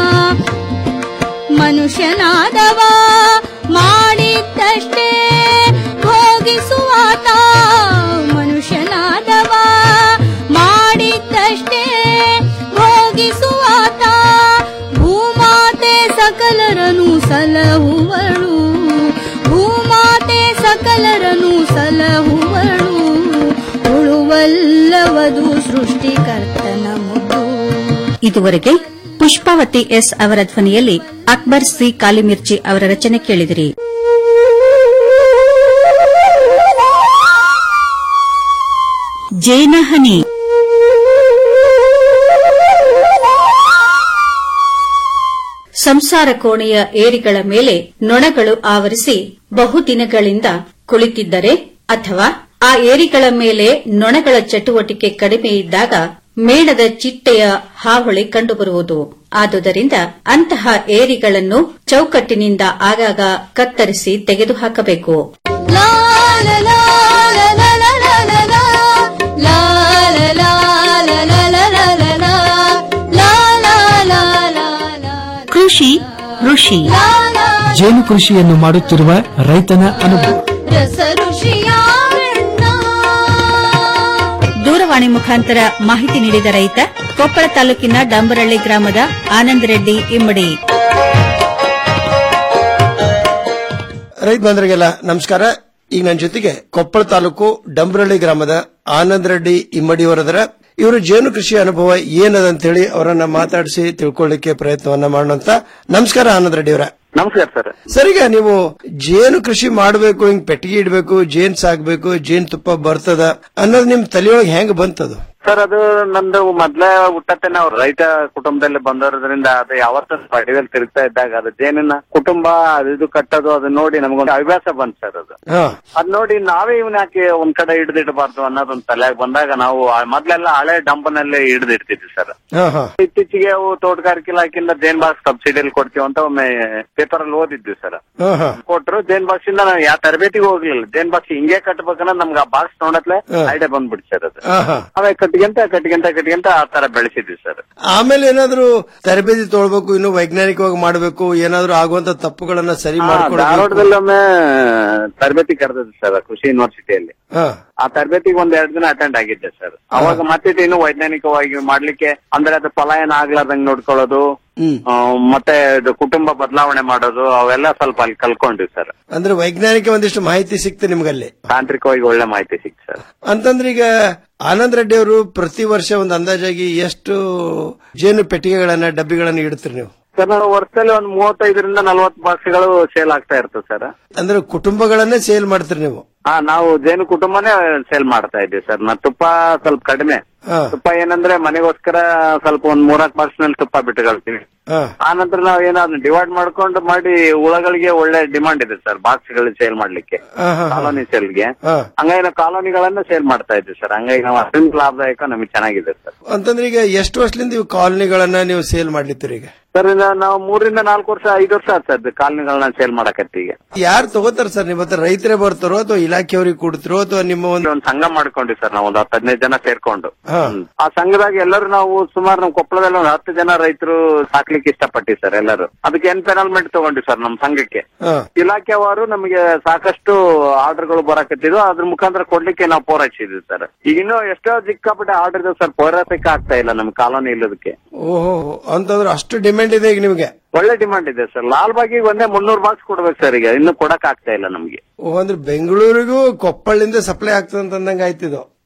ಮನುಷ್ಯನಾದವ ಮಾಡಿದ್ದಷ್ಟೇ ಭೋಗಿಸುವಾತ ಮನುಷ್ಯನಾದವ ಮಾಡಿದ್ದಷ್ಟೇ ಭೋಗಿಸುವಾತ ಭೂಮಾತೆ ಸಕಲರನು ಸಲಹುವಳು ಭೂಮಾತೆ ಸಕಲರನು ಸಲಹುವಳು ಉಳುವಲ್ಲವದು ಸೃಷ್ಟಿಕರ್ತನ ಮುದ್ದು ಇದುವರೆಗೆ ಪುಷ್ಪಾವತಿ ಎಸ್ ಅವರ ಧ್ವನಿಯಲ್ಲಿ ಅಕ್ಬರ್ ಸಿ ಕಾಲಿಮಿರ್ಚಿ ಅವರ ರಚನೆ ಕೇಳಿದಿರಿ ಜೇನಹನಿ ಸಂಸಾರ ಕೋಣೆಯ ಏರಿಗಳ ಮೇಲೆ ನೊಣಗಳು ಆವರಿಸಿ ಬಹುದಿನಗಳಿಂದ ಕುಳಿತಿದ್ದರೆ ಅಥವಾ ಆ ಏರಿಗಳ ಮೇಲೆ ನೊಣಗಳ ಚಟುವಟಿಕೆ ಕಡಿಮೆ ಇದ್ದಾಗ ಮೇಣದ ಚಿಟ್ಟೆಯ ಹಾವಳಿ ಕಂಡುಬರುವುದು ಆದುದರಿಂದ ಅಂತಹ ಏರಿಗಳನ್ನು ಚೌಕಟ್ಟಿನಿಂದ ಆಗಾಗ ಕತ್ತರಿಸಿ ತೆಗೆದುಹಾಕಬೇಕು ಕೃಷಿ ಋಷಿ ಜೇನು ಕೃಷಿಯನ್ನು ಮಾಡುತ್ತಿರುವ ರೈತನ ಅನುಭವ ರಸ ಋಷಿಯ ದೂರವಾಣಿ ಮುಖಾಂತರ ಮಾಹಿತಿ ನೀಡಿದ ರೈತ ಕೊಪ್ಪಳ ತಾಲೂಕಿನ ಡಂಬರಳ್ಳಿ ಗ್ರಾಮದ ಆನಂದ್ ರೆಡ್ಡಿ ಇಮ್ಮಡಿ ರೈತ ಬಂಧುಗಳಿಗೆಲ್ಲ ನಮಸ್ಕಾರ ಈಗ ನನ್ನ ಜೊತೆಗೆ ಕೊಪ್ಪಳ ತಾಲೂಕು ಡಂಬ್ರಳ್ಳಿ ಗ್ರಾಮದ ಆನಂದ್ ರೆಡ್ಡಿ ಇಮ್ಮಡಿಯವರದರ ಇವರು ಜೇನು ಕೃಷಿ ಅನುಭವ ಏನದಂತ ಹೇಳಿ ಅವರನ್ನ ಮಾತಾಡಿಸಿ ತಿಳ್ಕೊಳ್ಳಿಕ್ಕೆ ಪ್ರಯತ್ನವನ್ನ ಮಾಡೋಣ ನಮಸ್ಕಾರ ಆನಂದ್ ರೆಡ್ಡಿ ಅವರ ನಮಸ್ಕಾರ ಸರ್ ಸರ್ ಈಗ ನೀವು ಜೇನು ಕೃಷಿ ಮಾಡಬೇಕು ಹಿಂಗ್ ಪೆಟ್ಟಿಗೆ ಇಡಬೇಕು ಜೇನ್ ಸಾಕ್ಬೇಕು ಜೇನ್ ತುಪ್ಪ ಬರ್ತದ ಅನ್ನೋದು ನಿಮ್ ತಲೆಯೊಳಗೆ ಹೆಂಗ್ ಬಂತದು ಸರ್ ಅದು ನಂದು ಮೊದ್ಲೇ ಹುಟ್ಟತ್ತೆ ನಾವು ರೈತ ಕುಟುಂಬದಲ್ಲಿ ಬಂದೋದ್ರಿಂದ ಅದು ಯಾವತ್ತೂ ಅಡಿಯಲ್ಲಿ ತಿರುಗ್ತಾ ಇದ್ದಾಗ ಅದು ಜೇನಿನ ಕುಟುಂಬ ಅದು ಇದು ಕಟ್ಟೋದು ಅದು ನೋಡಿ ನಮಗೊಂದು ಹವ್ಯಾಸ ಬಂತು ಸರ್ ಅದು ಹಾ ಅದ್ ನೋಡಿ ನಾವೇ ಇವನ್ ಯಾಕೆ ಒಂದ್ ಕಡೆ ಹಿಡಿದಿಡಬಾರ್ದು ಅನ್ನೋದೊಂದ್ ತಲೆಯಾಗ ಬಂದಾಗ ನಾವು ಆ ಮೊದ್ಲೆಲ್ಲ ಹಳೆ ಡಂಪನಲ್ಲೇ ಹಿಡಿದಿಡ್ತಿದ್ವಿ ಸರ್ ಹಾ ಹಾ ಇತ್ತೀಚೆಗೆ ಅವು ತೋಟಗಾರಿಕೆ ಇಲಾಖೆಯಿಂದ ಜೇನ್ ಬಾಕ್ಸ್ ಸಬ್ಸಿಡಿಯಲ್ಲಿ ಕೊಡ್ತೀವಿ ಅಂತ ಒಮ್ಮೆ ಪೇಪರ್ ಅಲ್ಲಿ ಓದಿದ್ವಿ ಸರ್ ಹಾ ಹಾ ಕೊಟ್ರು ಜೇನ್ ಬಾಕ್ಸ್ ಇಂದ ನಾವು ಯಾವ ತರಬೇತಿಗೆ ಹೋಗ್ಲಿಲ್ಲ ಜೇನ್ ಬಾಕ್ಸ್ ಹಿಂಗೆ ಕಟ್ಬೇಕನ್ನ ನಮ್ಗೆ ಆ ಬಾಕ್ಸ್ ನೋಡತ್ಲೆ ಐಡಿಯಾ ಬಂದ್ಬಿಡ್ತು ಸರ್ ಅದು ಹಾ ಹಾ ಅವೇ ಕಟ್ಗೆಂತ ಕಟ್ಗೆಂತ ಕಟ್ಗೆಂತ ಆ ತರ ಬೆಳೆಸಿದ್ವಿ ಸರ್ ಆಮೇಲೆ ಏನಾದ್ರು ತರಬೇತಿ ತೊಗೊಳ್ಬೇಕು ಇನ್ನು ವೈಜ್ಞಾನಿಕವಾಗಿ ಮಾಡಬೇಕು ಏನಾದ್ರು ಆಗುವಂತ ತಪ್ಪುಗಳನ್ನ ಸರಿ ಮಾಡ್ಕೊಳ್ಬೇಕು ಧಾರವಾಡದಲ್ಲಿ ಒಮ್ಮೆ ತರಬೇತಿ ಕರೆದಿದ್ರು ಸರ್ ಕೃಷಿ ಯೂನಿವರ್ಸಿಟಿಯಲ್ಲಿ ಹಾ ಆ ತರಬೇತಿಗೆ ಒಂದ್ ಎರಡು ದಿನ ಅಟೆಂಡ್ ಆಗಿದ್ದೆ ಸರ್ ಅವಾಗ ಮತ್ತೆ ಇನ್ನು ವೈಜ್ಞಾನಿಕವಾಗಿ ಮಾಡ್ಲಿಕ್ಕೆ ಅಂದ್ರೆ ಅದು ಪಲಾಯನ ಆಗ್ಲಾರ್ದಂಗ್ ನೋಡ್ಕೊಳ್ಳೋದು ಆ, ಮತ್ತೆ ಇದು ಕುಟುಂಬ ಬದಲಾವಣೆ ಮಾಡೋದು ಅವೆಲ್ಲ ಸ್ವಲ್ಪ ಅಲ್ಲಿ ಕಲ್ಕೊಂಡ್ವಿ ಸರ್ ಅಂದ್ರೆ ವೈಜ್ಞಾನಿಕ ಒಂದಿಷ್ಟು ಮಾಹಿತಿ ಸಿಕ್ತು ನಿಮ್ಗಲ್ಲಿ ತಾಂತ್ರಿಕವಾಗಿ ಒಳ್ಳೆ ಮಾಹಿತಿ ಸಿಕ್ತು ಸರ್ ಅಂತಂದ್ರೆ ಈಗ ಆನಂದ್ ರೆಡ್ಡಿ ಅವರು ಪ್ರತಿ ವರ್ಷ ಒಂದು ಅಂದಾಜಾಗಿ ಎಷ್ಟು ಜೇನು ಪೆಟ್ಟಿಗೆಗಳನ್ನ ಡಬ್ಬಿಗಳನ್ನ ಇಡ್ತೀರಿ ನೀವು ಸರ್ ನಾವು ವರ್ಷದಲ್ಲಿ ಒಂದು ಮೂವತ್ತೈದರಿಂದ ನಲವತ್ತು ಬಾಕ್ಸ್ಗಳು ಸೇಲ್ ಆಗ್ತಾ ಇರ್ತದೆ ಸರ್ ಅಂದ್ರೆ ಕುಟುಂಬಗಳನ್ನೇ ಸೇಲ್ ಮಾಡ್ತೀರಿ ನೀವು ಹಾ ನಾವು ಜೇನು ಕುಟುಂಬನೇ ಸೇಲ್ ಮಾಡ್ತಾ ಇದ್ದೀವಿ ಸರ್ ನಾ ತುಪ್ಪ ಸ್ವಲ್ಪ ಕಡಿಮೆ ಹಾ. ತುಪ್ಪ ಏನಂದ್ರೆ ಮನೆಗೋಸ್ಕರ ಸ್ವಲ್ಪ ಒಂದ್ ಮೂರಾಕ್ ಬಾಕ್ಸ್ ನಲ್ಲಿ ತುಪ್ಪ ಬಿಟ್ಟುಕೊಳ್ತೀವಿ ಹಾ. ಆ ನಂತರ ನಾವು ಏನಾದ್ರು ಡಿವೈಡ್ ಮಾಡ್ಕೊಂಡು ಮಾಡಿ ಹುಳಗಳಿಗೆ ಒಳ್ಳೆ ಡಿಮಾಂಡ್ ಇದೆ ಸರ್ ಬಾಕ್ಸ್ ಗಳು ಸೇಲ್ ಮಾಡ್ಲಿಕ್ಕೆ ಹಾ, ಹಾ, ಹಾ. ಕಾಲೋನಿ ಸೇಲ್ಗೆ ಹಾ. ಹಂಗಾಗಿ ನಾವು ಕಾಲೋನಿಗಳನ್ನ ಸೇಲ್ ಮಾಡ್ತಾ ಇದ್ದೀವಿ ಸರ್ ಹಂಗಾಗಿ ನಾವು ಅತ್ಯಂತ ಲಾಭದಾಯಕ ನಮಗೆ ಚೆನ್ನಾಗಿದೆ ಸರ್ ಅಂತಂದ್ರೆ ಈಗ ಎಷ್ಟು ವರ್ಷದಿಂದ ಇವು ಕಾಲನಿಗಳನ್ನ ನೀವು ಸೇಲ್ ಮಾಡ್ಲಿತ್ತೀರಿ ಈಗ ಸರ್ ಇನ್ನ ನಾವು ಮೂರಿಂದ ನಾಲ್ಕು ವರ್ಷ ಐದು ವರ್ಷ ಆಯ್ತು ಸರ್ ಕಾಲೋನಿಗಳನ್ನ ಸೇಲ್ ಮಾಡಕತ್ತಿ ಈಗ ಯಾರು ತಗೋತಾರ ಸರ್ ನಿಮ್ಮ ಹತ್ರ ರೈತರೇ ಬರ್ತಾರೋ ಅಥವಾ ಇಲಾಖೆಯವ್ರಿಗೆ ಕೊಡ್ತಿರೋ ಅಥವಾ ನಿಮ್ಮ ಒಂದು ಒಂದು ಸಂಘ ಮಾಡ್ಕೊಂಡ್ವಿ ಸರ್ ನಾವು ಒಂದು ಹತ್ತು ಹದಿನೈದು ಜನ ಸೇರ್ಕೊಂಡು ಹಾ. ಆ ಸಂಘದಾಗ ಎಲ್ಲರೂ ನಾವು ಸುಮಾರು ನಮ್ಮ ಕೊಪ್ಪಳದಲ್ಲಿ ಒಂದು ಹತ್ತು ಜನ ರೈತರು ಸಾಕ್ಲಿಕ್ಕೆ ಇಷ್ಟಪಟ್ಟಿ ಸರ್ ಎಲ್ಲರೂ ಅದಕ್ಕೆ ಏನ್ ಪೆನಲ್ಮೆಂಟ್ ತಗೊಂಡ್ವಿ ಸರ್ ನಮ್ಮ ಸಂಘಕ್ಕೆ ಹಾ. ಇಲಾಖೆವಾರು ನಮಗೆ ಸಾಕಷ್ಟು ಆರ್ಡರ್ಗಳು ಬರಾಕತ್ತಿದ್ವು ಅದ್ರ ಮುಖಾಂತರ ಕೊಡ್ಲಿಕ್ಕೆ ನಾವು ಪೂರೈಸಿದ್ವಿ ಸರ್ ಈಗ ಇನ್ನೂ ಎಷ್ಟೋ ಸಿಕ್ಕಾಪಟ್ಟೆ ಆರ್ಡರ್ ಇದೆ ಸರ್ ಪೂರೈಸಕ್ಕೆ ಆಗ್ತಾ ಇಲ್ಲ ನಮ್ ಕಾಲೋನಿ ಇಲ್ಲದಕ್ಕೆ ಓಹೋ ಅಂತಂದ್ರೆ ಅಷ್ಟು ಡಿಮ್ಯಾಂಡ್ ಇದೆ ಈಗ ನಿಮ್ಗೆ ಒಳ್ಳೆ ಡಿಮಾಂಡ್ ಇದೆ ಸರ್ ಲಾಲ್ ಬಾಗಿಗೆ ಒಂದೇ ಮುನ್ನೂರು ಬಾಕ್ಸ್ ಕೊಡ್ಬೇಕು ಸರ್ ಈಗ ಇನ್ನು ಕೊಡಕ್ ಆಗ್ತಾ ಇಲ್ಲ ನಮ್ಗೆ ಓ ಅಂದ್ರೆ ಬೆಂಗಳೂರಿಗೂ ಕೊಪ್ಪಳಿಂದ ಸಪ್ಲೈ ಆಗ್ತದೆ ಅಂತಂದಂಗ ಆಯ್ತಿದು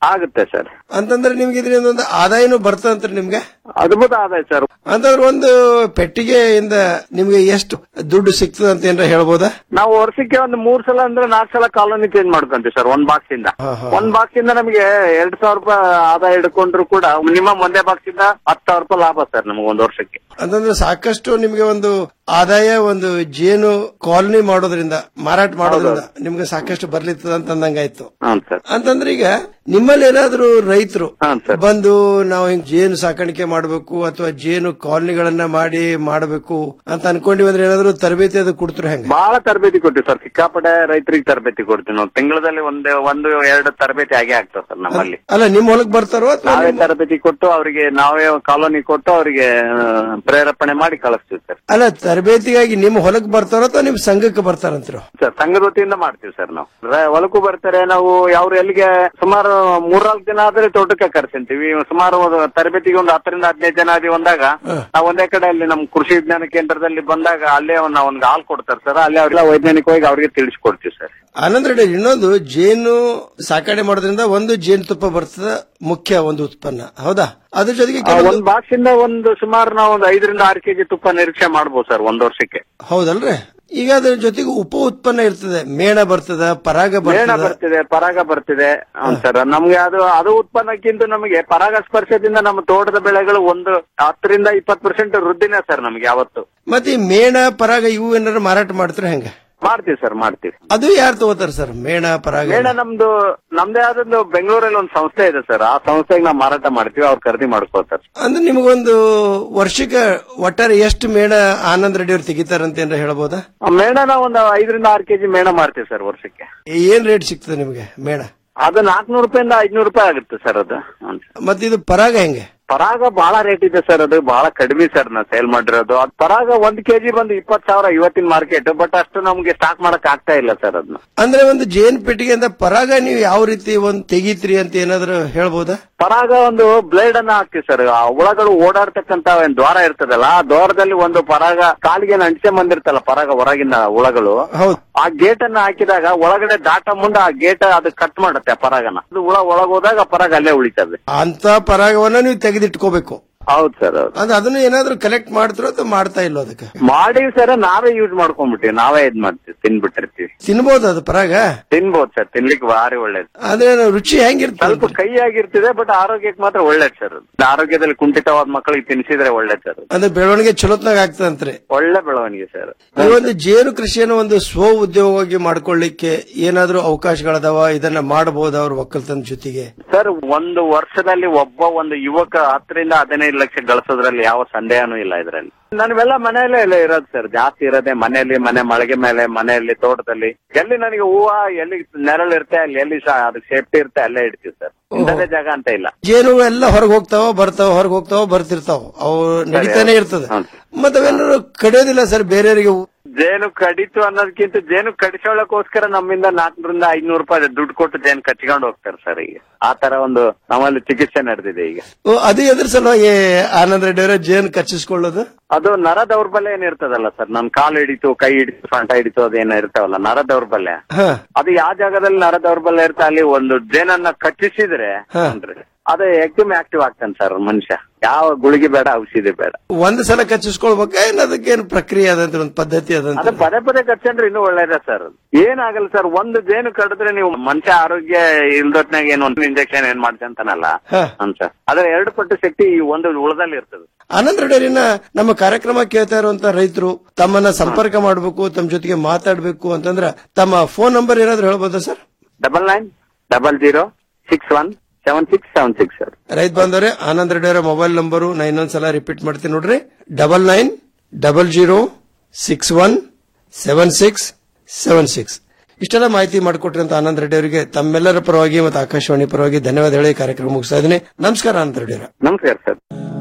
ಆಗುತ್ತೆ ಸರ್ ಅಂತಂದ್ರೆ ನಿಮ್ಗೆ ಇದರಿಂದ ಒಂದು ಆದಾಯನೂ ಬರ್ತದಂತ್ರಿ ನಿಮ್ಗೆ ಅದ್ಭುತ ಆದಾಯ ಸರ್ ಅಂತಂದ್ರೆ ಒಂದು ಪೆಟ್ಟಿಗೆಯಿಂದ ನಿಮ್ಗೆ ಎಷ್ಟು ದುಡ್ಡು ಸಿಗ್ತದೆ ಅಂತ ಏನಾರ ಹೇಳ್ಬೋದಾ ನಾವು ವರ್ಷಕ್ಕೆ ಒಂದು ಮೂರ್ ಸಲ ಅಂದ್ರೆ ನಾಲ್ಕು ಸಲ ಕಾಲೋನಿ ಚೇಂಜ್ ಮಾಡ್ಕೊಂತೀವಿ ಸರ್ ಒಂದ್ ಬಾಕ್ಸ್ ಇಂದ ಒಂದ್ ಬಾಕ್ಸ್ ಇಂದ ನಮಗೆ ಎರಡ್ ಸಾವಿರ ರೂಪಾಯಿ ಆದಾಯ ಹಿಡ್ಕೊಂಡ್ರು ಕೂಡ ಮಿನಿಮಮ್ ಒಂದೇ ಬಾಕ್ಸ್ ಇಂದ ಹತ್ತು ಸಾವಿರ ರೂಪಾಯಿ ಲಾಭ ಸರ್ ನಮಗೆ ಒಂದ್ ವರ್ಷಕ್ಕೆ ಅಂತಂದ್ರೆ ಸಾಕಷ್ಟು ನಿಮ್ಗೆ ಒಂದು ಆದಾಯ ಒಂದು ಜೇನು ಕಾಲನಿ ಮಾಡೋದ್ರಿಂದ ಮಾರಾಟ ಮಾಡೋದ್ರಿಂದ ನಿಮ್ಗೆ ಸಾಕಷ್ಟು ಬರ್ಲಿತ್ತದ ಅಂತ ಅಂದಂಗಾಯ್ತು ಹ್ಞೂ ಸರ್ ಅಂತಂದ್ರೆ ಈಗ ನಿಮ್ಮಲ್ಲಿ ಏನಾದ್ರು ರೈತರು ಬಂದು ನಾವು ಹಿಂಗ್ ಜೇನು ಸಾಕಾಣಿಕೆ ಮಾಡಬೇಕು ಅಥವಾ ಜೇನು ಕಾಲನಿಗಳನ್ನ ಮಾಡಿ ಮಾಡಬೇಕು ಅಂತ ಅನ್ಕೊಂಡಿವಿ ಅಂದ್ರೆ ಏನಾದ್ರು ತರಬೇತಿ ಅದು ಕೊಡ್ತಾರೆ ಹೆಂಗ ಬಹಳ ತರಬೇತಿ ಕೊಡ್ತೀವಿ ಸರ್ ಸಿಕ್ಕಾಪಟ್ಟೆ ರೈತರಿಗೆ ತರಬೇತಿ ಕೊಡ್ತೀವಿ ನಾವು ತಿಂಗಳಲ್ಲಿ ಒಂದು ಒಂದು ಎರಡು ತರಬೇತಿ ಆಗೇ ಆಗ್ತದೆ ಸರ್ ನಮ್ಮಲ್ಲಿ ಅಲ್ಲ ನಿಮ್ ಹೊಲಕ್ ಬರ್ತಾರೋ ಅಥವಾ ನಾವೇ ತರಬೇತಿ ಕೊಟ್ಟು ಅವರಿಗೆ ನಾವೇ ಕಾಲೋನಿ ಕೊಟ್ಟು ಅವರಿಗೆ ಪ್ರೇರೇಪಣೆ ಮಾಡಿ ಕಳಿಸ್ತೀವಿ ಸರ್ ಅಲ್ಲ ತರಬೇತಿಗಾಗಿ ನಿಮ್ ಹೊಲಕ್ ಬರ್ತಾರೋ ಅಥವಾ ನಿಮ್ ಸಂಘಕ್ಕೆ ಬರ್ತಾರಂತೀರೋ ಸರ್ ಸಂಘದ ವತಿಯಿಂದ ಮಾಡ್ತೀವಿ ಸರ್ ನಾವು ರ- ಹೊಲಕ್ಕೂ ಬರ್ತಾರೆ ನಾವು ಅವ್ರು ಎಲ್ಲಿಗೆ ಸುಮಾರು ಮೂರ್ನಾಲ್ಕು ದಿನ ಆದ್ರೆ ತೋಟಕ್ಕೆ ಕರ್ಸಂತೀವಿ ಸುಮಾರು ಒಂದು ತರಬೇತಿಗೆ ಒಂದು ಹತ್ತರಿಂದ ಹದಿನೈದು ಜನ ಆದಿ ಬಂದಾಗ ನಾವು ಒಂದೇ ಕಡೆ ಅಲ್ಲಿ ನಮ್ಮ ಕೃಷಿ ವಿಜ್ಞಾನ ಕೇಂದ್ರದಲ್ಲಿ ಬಂದಾಗ ಅಲ್ಲೇ ಒಂದು ಒಂದು ಹಾಲ್ ಕೊಡ್ತಾರೆ ಸರ್ ಅಲ್ಲೇ ಅವ್ರೆಲ್ಲ ವೈಜ್ಞಾನಿಕವಾಗಿ ಅವ್ರಿಗೆ ತಿಳಿಸ್ಕೊಡ್ತೀವಿ ಸರ್ ಆನಂದ್ ರೆಡ್ಡಿ ಇನ್ನೊಂದು ಜೇನು ಸಾಕಣೆ ಮಾಡೋದ್ರಿಂದ ಒಂದು ಜೇನು ತುಪ್ಪ ಬರ್ತದ ಮುಖ್ಯ ಒಂದು ಉತ್ಪನ್ನ ಹೌದಾ ಅದ್ರ ಜೊತೆಗೆ ಆ, ಕೆಲವೊಂದು- ಒಂದ್ ಬಾಕ್ಸ್ ಇಂದ ಒಂದು ಸುಮಾರು ನಾವು ಒಂದು ಐದರಿಂದ ಆರು ಕೆಜಿ ತುಪ್ಪ ನಿರೀಕ್ಷೆ ಮಾಡ್ಬೋದು ಸರ್ ಒಂದ್ ವರ್ಷಕ್ಕೆ ಹೌದಲ್ರಿ ಈಗ ಅದ್ರ ಜೊತೆಗೆ ಉಪ ಉತ್ಪನ್ನ ಇರ್ತದೆ ಮೇಣ ಬರ್ತದ ಪರಾಗ ಮೇಣ ಬರ್ತದ ಬರ್ತಿದೆ ಪರಾಗ ಬರ್ತಿದೆ ಹೌದ್ ಸರ್ ನಮ್ಗೆ ಅದು ಅದು ಉತ್ಪನ್ನಕ್ಕಿಂತ ನಮಗೆ ಪರಾಗ ಸ್ಪರ್ಶದಿಂದ ನಮ್ಮ ತೋಟದ ಬೆಳೆಗಳು ಒಂದು ಹತ್ತರಿಂದ ಇಪ್ಪತ್ತು ಪರ್ಸೆಂಟ್ ವೃದ್ಧಿನೇ ಸರ್ ನಮ್ಗೆ ಯಾವತ್ತು ಮತ್ತೆ ಈ ಮೇಣ ಪರಾಗ ಇವು ಏನಾರು ಮಾರಾಟ ಮಾಡ್ತಾರೆ ಹೆಂಗ ಮಾಡ್ತೀವಿ ಸರ್ ಮಾಡ್ತೀವಿ ಅದು ಯಾರು ತಗೋತಾರ ಸರ್ ಮೇಣ ಪರಾಗ ಮೇಣ ನಮ್ದು ನಮ್ದೇ ಆದೊಂದು ಬೆಂಗಳೂರಲ್ಲಿ ಒಂದು ಸಂಸ್ಥೆ ಇದೆ ಸರ್ ಆ ಸಂಸ್ಥೆಗೆ ನಾವು ಮಾರಾಟ ಮಾಡ್ತೀವಿ ಅವ್ರು ಖರೀದಿ ಮಾಡ್ಕೋತಾರೆ ಅಂದ್ರೆ ನಿಮಗೊಂದು ವರ್ಷಕ್ಕೆ ಒಟ್ಟಾರೆ ಎಷ್ಟು ಮೇಣ ಆನಂದ್ ರೆಡ್ಡಿ ಅವ್ರು ತೆಗಿತಾರಂತ ಏನಾರ ಹೇಳ್ಬೋದಾ ಆ ಮೇಣ ನಾವು ಒಂದು ಐದರಿಂದ ಆರು ಕೆಜಿ ಮೇಣ ಮಾಡ್ತೀವಿ ಸರ್ ವರ್ಷಕ್ಕೆ ಏನ್ ರೇಟ್ ಸಿಗ್ತದೆ ನಿಮ್ಗೆ ಮೇಣ ಅದು ನಾಲ್ಕನೂರು ರೂಪಾಯಿಂದ ಐದ್ನೂರು ರೂಪಾಯಿ ಆಗುತ್ತೆ ಸರ್ ಅದು ಹ್ಮ್. ಮತ್ತೆ ಇದು ಪರಾಗ ಹೆಂಗೆ ಪರಾಗ ಬಹಳ ರೇಟ್ ಇದೆ ಸರ್ ಅದು ಬಹಳ ಕಡಿಮೆ ಸರ್ ನಾ ಸೇಲ್ ಮಾಡಿರೋದು ಅದ್ ಪರಾಗ ಒಂದ್ ಕೆಜಿ ಬಂದು ಇಪ್ಪತ್ ಸಾವಿರ ಇವತ್ತಿನ ಮಾರ್ಕೆಟ್ ಬಟ್ ಅಷ್ಟು ನಮ್ಗೆ ಸ್ಟಾಕ್ ಮಾಡಕ್ ಆಗ್ತಾ ಇಲ್ಲ ಸರ್ ಅದನ್ನ ಅಂದ್ರೆ ಒಂದು ಜೇನ್ ಪೆಟ್ಟಿಗೆಯಿಂದ ಪರಾಗ ನೀವು ಯಾವ ರೀತಿ ಒಂದ್ ತೆಗಿತ್ರಿ ಅಂತ ಏನಾದ್ರು ಹೇಳ್ಬೋದಾ ಪರಾಗ ಒಂದು ಬ್ಲೇಡ್ ಅನ್ನ ಹಾಕ್ತಿವಿ ಸರ್ ಆ ಹುಳಗಳು ಓಡಾಡ್ತಕ್ಕಂತ ಒಂದ್ ದ್ವಾರ ಇರ್ತದಲ್ಲ ಆ ದ್ವಾರದಲ್ಲಿ ಒಂದು ಪರಾಗ ಕಾಲಿಗೆ ಅಂಟಿಸೆ ಬಂದಿರ್ತಲ್ಲ ಪರಾಗ ಹೊರಗಿನ ಹುಳಗಳು ಆ ಗೇಟ್ ಅನ್ನ ಹಾಕಿದಾಗ ಒಳಗಡೆ ದಾಟ ಮುಂದೆ ಆ ಗೇಟ್ ಅದು ಕಟ್ ಮಾಡುತ್ತೆ ಆ ಪರಾಗನ ಅದು ಹುಳ ಒಳಗೋದಾಗ ಆ ಪರಾಗ ಅಲ್ಲೇ ಉಳಿತದೆ ಅಂತ ಪರಾಗವನ್ನ ನೀವು ತೆಗೆದಿಟ್ಕೋಬೇಕು ಹೌದು ಸರ್ ಹೌದು ಅದು ಅದನ್ನ ಏನಾದ್ರು ಕಲೆಕ್ಟ್ ಮಾಡ್ತಿರೋ ಅಥವಾ ಮಾಡ್ತಾ ಇಲ್ಲೋ ಅದಕ್ಕೆ ಮಾಡಿ ಸರ್ ನಾವೇ ಯೂಸ್ ಮಾಡ್ಕೊಂಡ್ಬಿಟ್ಟಿವಿ ನಾವೇ ಇದ್ ಮಾಡ್ತೀವಿ ತಿನ್ಬಿಟ್ಟಿರ್ತೀವಿ ತಿನ್ಬೋದು ಅದು ಪರಾಗ ತಿನ್ಬೋದು ಸರ್ ತಿನ್ಲಿಕ್ಕೆ ಭಾರಿ ಒಳ್ಳೇದು ಅಂದ್ರೆ ರುಚಿ ಹೆಂಗಿರ್ತದೆ ಸ್ವಲ್ಪ ಕೈ ಆಗಿರ್ತಿದೆ ಬಟ್ ಆರೋಗ್ಯಕ್ಕೆ ಮಾತ್ರ ಒಳ್ಳೇದು ಸರ್ ಅದು. ಆರೋಗ್ಯದಲ್ಲಿ ಕುಂಠಿತವಾದ ಮಕ್ಕಳಿಗೆ ತಿನ್ಸಿದ್ರೆ ಒಳ್ಳೇದು ಸರ್ ಅದು. ಅಂದ್ರೆ ಬೆಳವಣಿಗೆ ಚಲೋತ್ನಾಗ ಆಗ್ತದಂತ್ರಿ ಒಳ್ಳೆ ಬೆಳವಣಿಗೆ ಸರ್ ಈ ಒಂದು ಜೇನು ಕೃಷಿಯನ್ನು ಒಂದು ಸ್ವ ಉದ್ಯೋಗವಾಗಿ ಮಾಡ್ಕೊಳ್ಳಿಕ್ಕೆ ಏನಾದ್ರೂ ಅವಕಾಶಗಳದಾವ ಇದನ್ನ ಮಾಡಬಹುದು ಅವ್ರ ಒಕ್ಕಲ್ತನ ಜೊತೆಗೆ ಸರ್ ಒಂದು ವರ್ಷದಲ್ಲಿ ಒಬ್ಬ ಒಂದು ಯುವಕ ಹತ್ತರಿಂದ ಹದಿನೈದು ಲಕ್ಷ ಗಳಿಸೋದ್ರಲ್ಲಿ ಯಾವ ಸಂದೇಹನೂ ಇಲ್ಲ ಇದರಲ್ಲಿ ನಾವೆಲ್ಲ ಮನೆಯಲ್ಲೇ ಎಲ್ಲ ಇರೋದು ಸರ್ ಜಾಸ್ತಿ ಇರೋದೇ ಮನೆಯಲ್ಲಿ ಮನೆ ಮಳೆಗೆ ಮೇಲೆ ಮನೆಯಲ್ಲಿ ತೋಟದಲ್ಲಿ ಎಲ್ಲಿ ನನಗೆ ಹೂವ ಎಲ್ಲಿ ನೆರಳು ಇರುತ್ತೆ ಅಲ್ಲಿ ಎಲ್ಲಿ ಸಹ ಅದಕ್ಕೆ ಸೇಫ್ಟಿ ಇರುತ್ತೆ ಅಲ್ಲೇ ಇಡ್ತೀವಿ ಸರ್ ಇಂಥದೇ ಜಾಗ ಅಂತ ಇಲ್ಲ ಜೇನು ಎಲ್ಲ ಹೊರಗೆ ಹೋಗ್ತಾವ ಬರ್ತಾವ ಹೊರಗೆ ಹೋಗ್ತಾವ ಬರ್ತಿರ್ತಾವ ಅವು ನಡೀತಾನೆ ಇರ್ತದೆ ಮತ್ತೆ ಅವೇನಾದ್ರು ಕಡಿಯೋದಿಲ್ಲ ಸರ್ ಬೇರೆಯವರಿಗೆ ಜೇನು ಕಡಿತು ಅನ್ನೋದಕ್ಕಿಂತ ಜೇನು ಕಡಿಸೋಳಕ್ಕೋಸ್ಕರ ನಮ್ಮಿಂದ ನಾಲ್ಕರಿಂದ ಐನೂರು ರೂಪಾಯಿ ದುಡ್ಡು ಕೊಟ್ಟು ಜೇನು ಕಚ್ಕೊಂಡು ಹೋಗ್ತಾರೆ ಸರ್ ಈಗ ಆ ತರ ಒಂದು ನಮ್ಮಲ್ಲಿ ಚಿಕಿತ್ಸೆ ನಡೆದಿದೆ ಈಗ ಓ, ಅದು ಎದ್ರ ಸಲುವಾಗಿ ಆನಂದ್ ರೆಡ್ಡಿ ಅವರ ಜೇನು ಕಚ್ಚಿಸ್ಕೊಳ್ಳೋದು ಅದು ನರ ದೌರ್ಬಲ್ಯ ಏನಿರ್ತದಲ್ಲ ಸರ್ ನನ್ ಕಾಲು ಹಿಡಿತು ಕೈ ಹಿಡಿತು ಸೊಂಟ ಹಿಡಿತು ಅದೇನೋ ಇರ್ತಾವಲ್ಲ ನರ ದೌರ್ಬಲ್ಯ ಹ ಅದು ಯಾವ ಜಾಗದಲ್ಲಿ ನರ ದೌರ್ಬಲ್ಯ ಇರುತ್ತೆ ಅಲ್ಲಿ ಒಂದು ಜೇನನ್ನ ಕಚ್ಚಿಸಿದ್ರೆ ಅಂದ್ರೆ ಅದು ಎಕ್ದಮ್ ಆಕ್ಟಿವ್ ಆಗ್ತಾನೆ ಸರ್ ಮನುಷ್ಯ ಯಾವ ಗುಳಿಗೆ ಬೇಡ ಔಷಧಿ ಬೇಡ ಒಂದ್ ಸಲ ಕಚ್ಚಿಸ್ಕೊಳ್ಬೇಕ ಏನ್ ಅದಕ್ಕೇನು ಪ್ರಕ್ರಿಯೆ ಅದಂತ ಒಂದು ಪದ್ಧತಿ ಅದಂತ ಅದು ಪದೇ ಪದೇ ಕಚ್ಚಂದ್ರೆ ಇನ್ನೂ ಒಳ್ಳೇದೇ ಸರ್ ಅದು ಏನಾಗಲ್ಲ ಸರ್ ಒಂದು ಜೇನು ಕಡಿದ್ರೆ ನೀವು ಮನುಷ್ಯ ಆರೋಗ್ಯ ಇಲ್ದೊತ್ನಾಗ ಏನು ಒಂದು ಇಂಜೆಕ್ಷನ್ ಏನ್ ಮಾಡ್ತಂತಾನಲ್ಲ ಅಂತ ಅದ್ರ ಎರಡು ಪಟ್ಟು ಶಕ್ತಿ ಈ ಒಂದು ಉಳದಲ್ಲಿ ಇರ್ತದೆ ಆನಂದ್ ರೆಡ್ಡಿ ಅವ್ರನ್ನ ನಮ್ಮ ಕಾರ್ಯಕ್ರಮ ಕೇಳ್ತಾ ಇರುವಂತ ರೈತರು ತಮ್ಮನ್ನ ಸಂಪರ್ಕ ಮಾಡಬೇಕು ತಮ್ಮ ಜೊತೆಗೆ ಮಾತಾಡಬೇಕು ಅಂತಂದ್ರ ತಮ್ಮ ಫೋನ್ ನಂಬರ್ ಏನಾದ್ರು ಹೇಳ್ಬೋದಾ sir double nine double zero six one seven six seven six sir ರೈತ ಬಂದವರೇ ಆನಂದ್ ರೆಡ್ಡಿ ಅವರ ಮೊಬೈಲ್ ನಂಬರು ನಾ ಇನ್ನೊಂದ್ಸಲ ರಿಪೀಟ್ ಮಾಡ್ತೀನಿ ನೋಡ್ರಿ double nine double zero six one seven six seven six ಇಷ್ಟೆಲ್ಲ ಮಾಹಿತಿ ಮಾಡಿಕೊಟ್ರಂತ ಆನಂದ್ ರೆಡ್ಡಿ ಅವರಿಗೆ ತಮ್ಮೆಲ್ಲರ ಪರವಾಗಿ ಮತ್ತು ಆಕಾಶವಾಣಿ ಪರವಾಗಿ ಧನ್ಯವಾದ ಹೇಳಿ ಕಾರ್ಯಕ್ರಮ ಮುಗಿಸ್ತಾ ಇದ್ದೀನಿ ನಮಸ್ಕಾರ ಆನಂದ್ ರೆಡ್ಡಿ ಅವರ ನಮಸ್ಕಾರ ಸರ್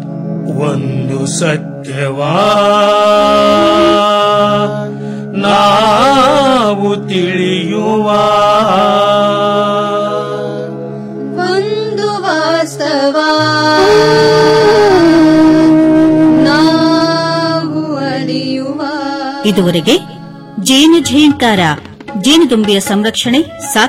ಒಂದು ಸತ್ಯವಾ ನಾವು ತಿಳಿಯುವ ಒಂದು ವಾಸ್ತವ ನಾವು ಅರಿಯುವ ಇದುವರೆಗೆ ಜೇನು ಝೇಂಕಾರ ಜೇನುದುಂಬಿಯ ಸಂರಕ್ಷಣೆ ಸಾಕು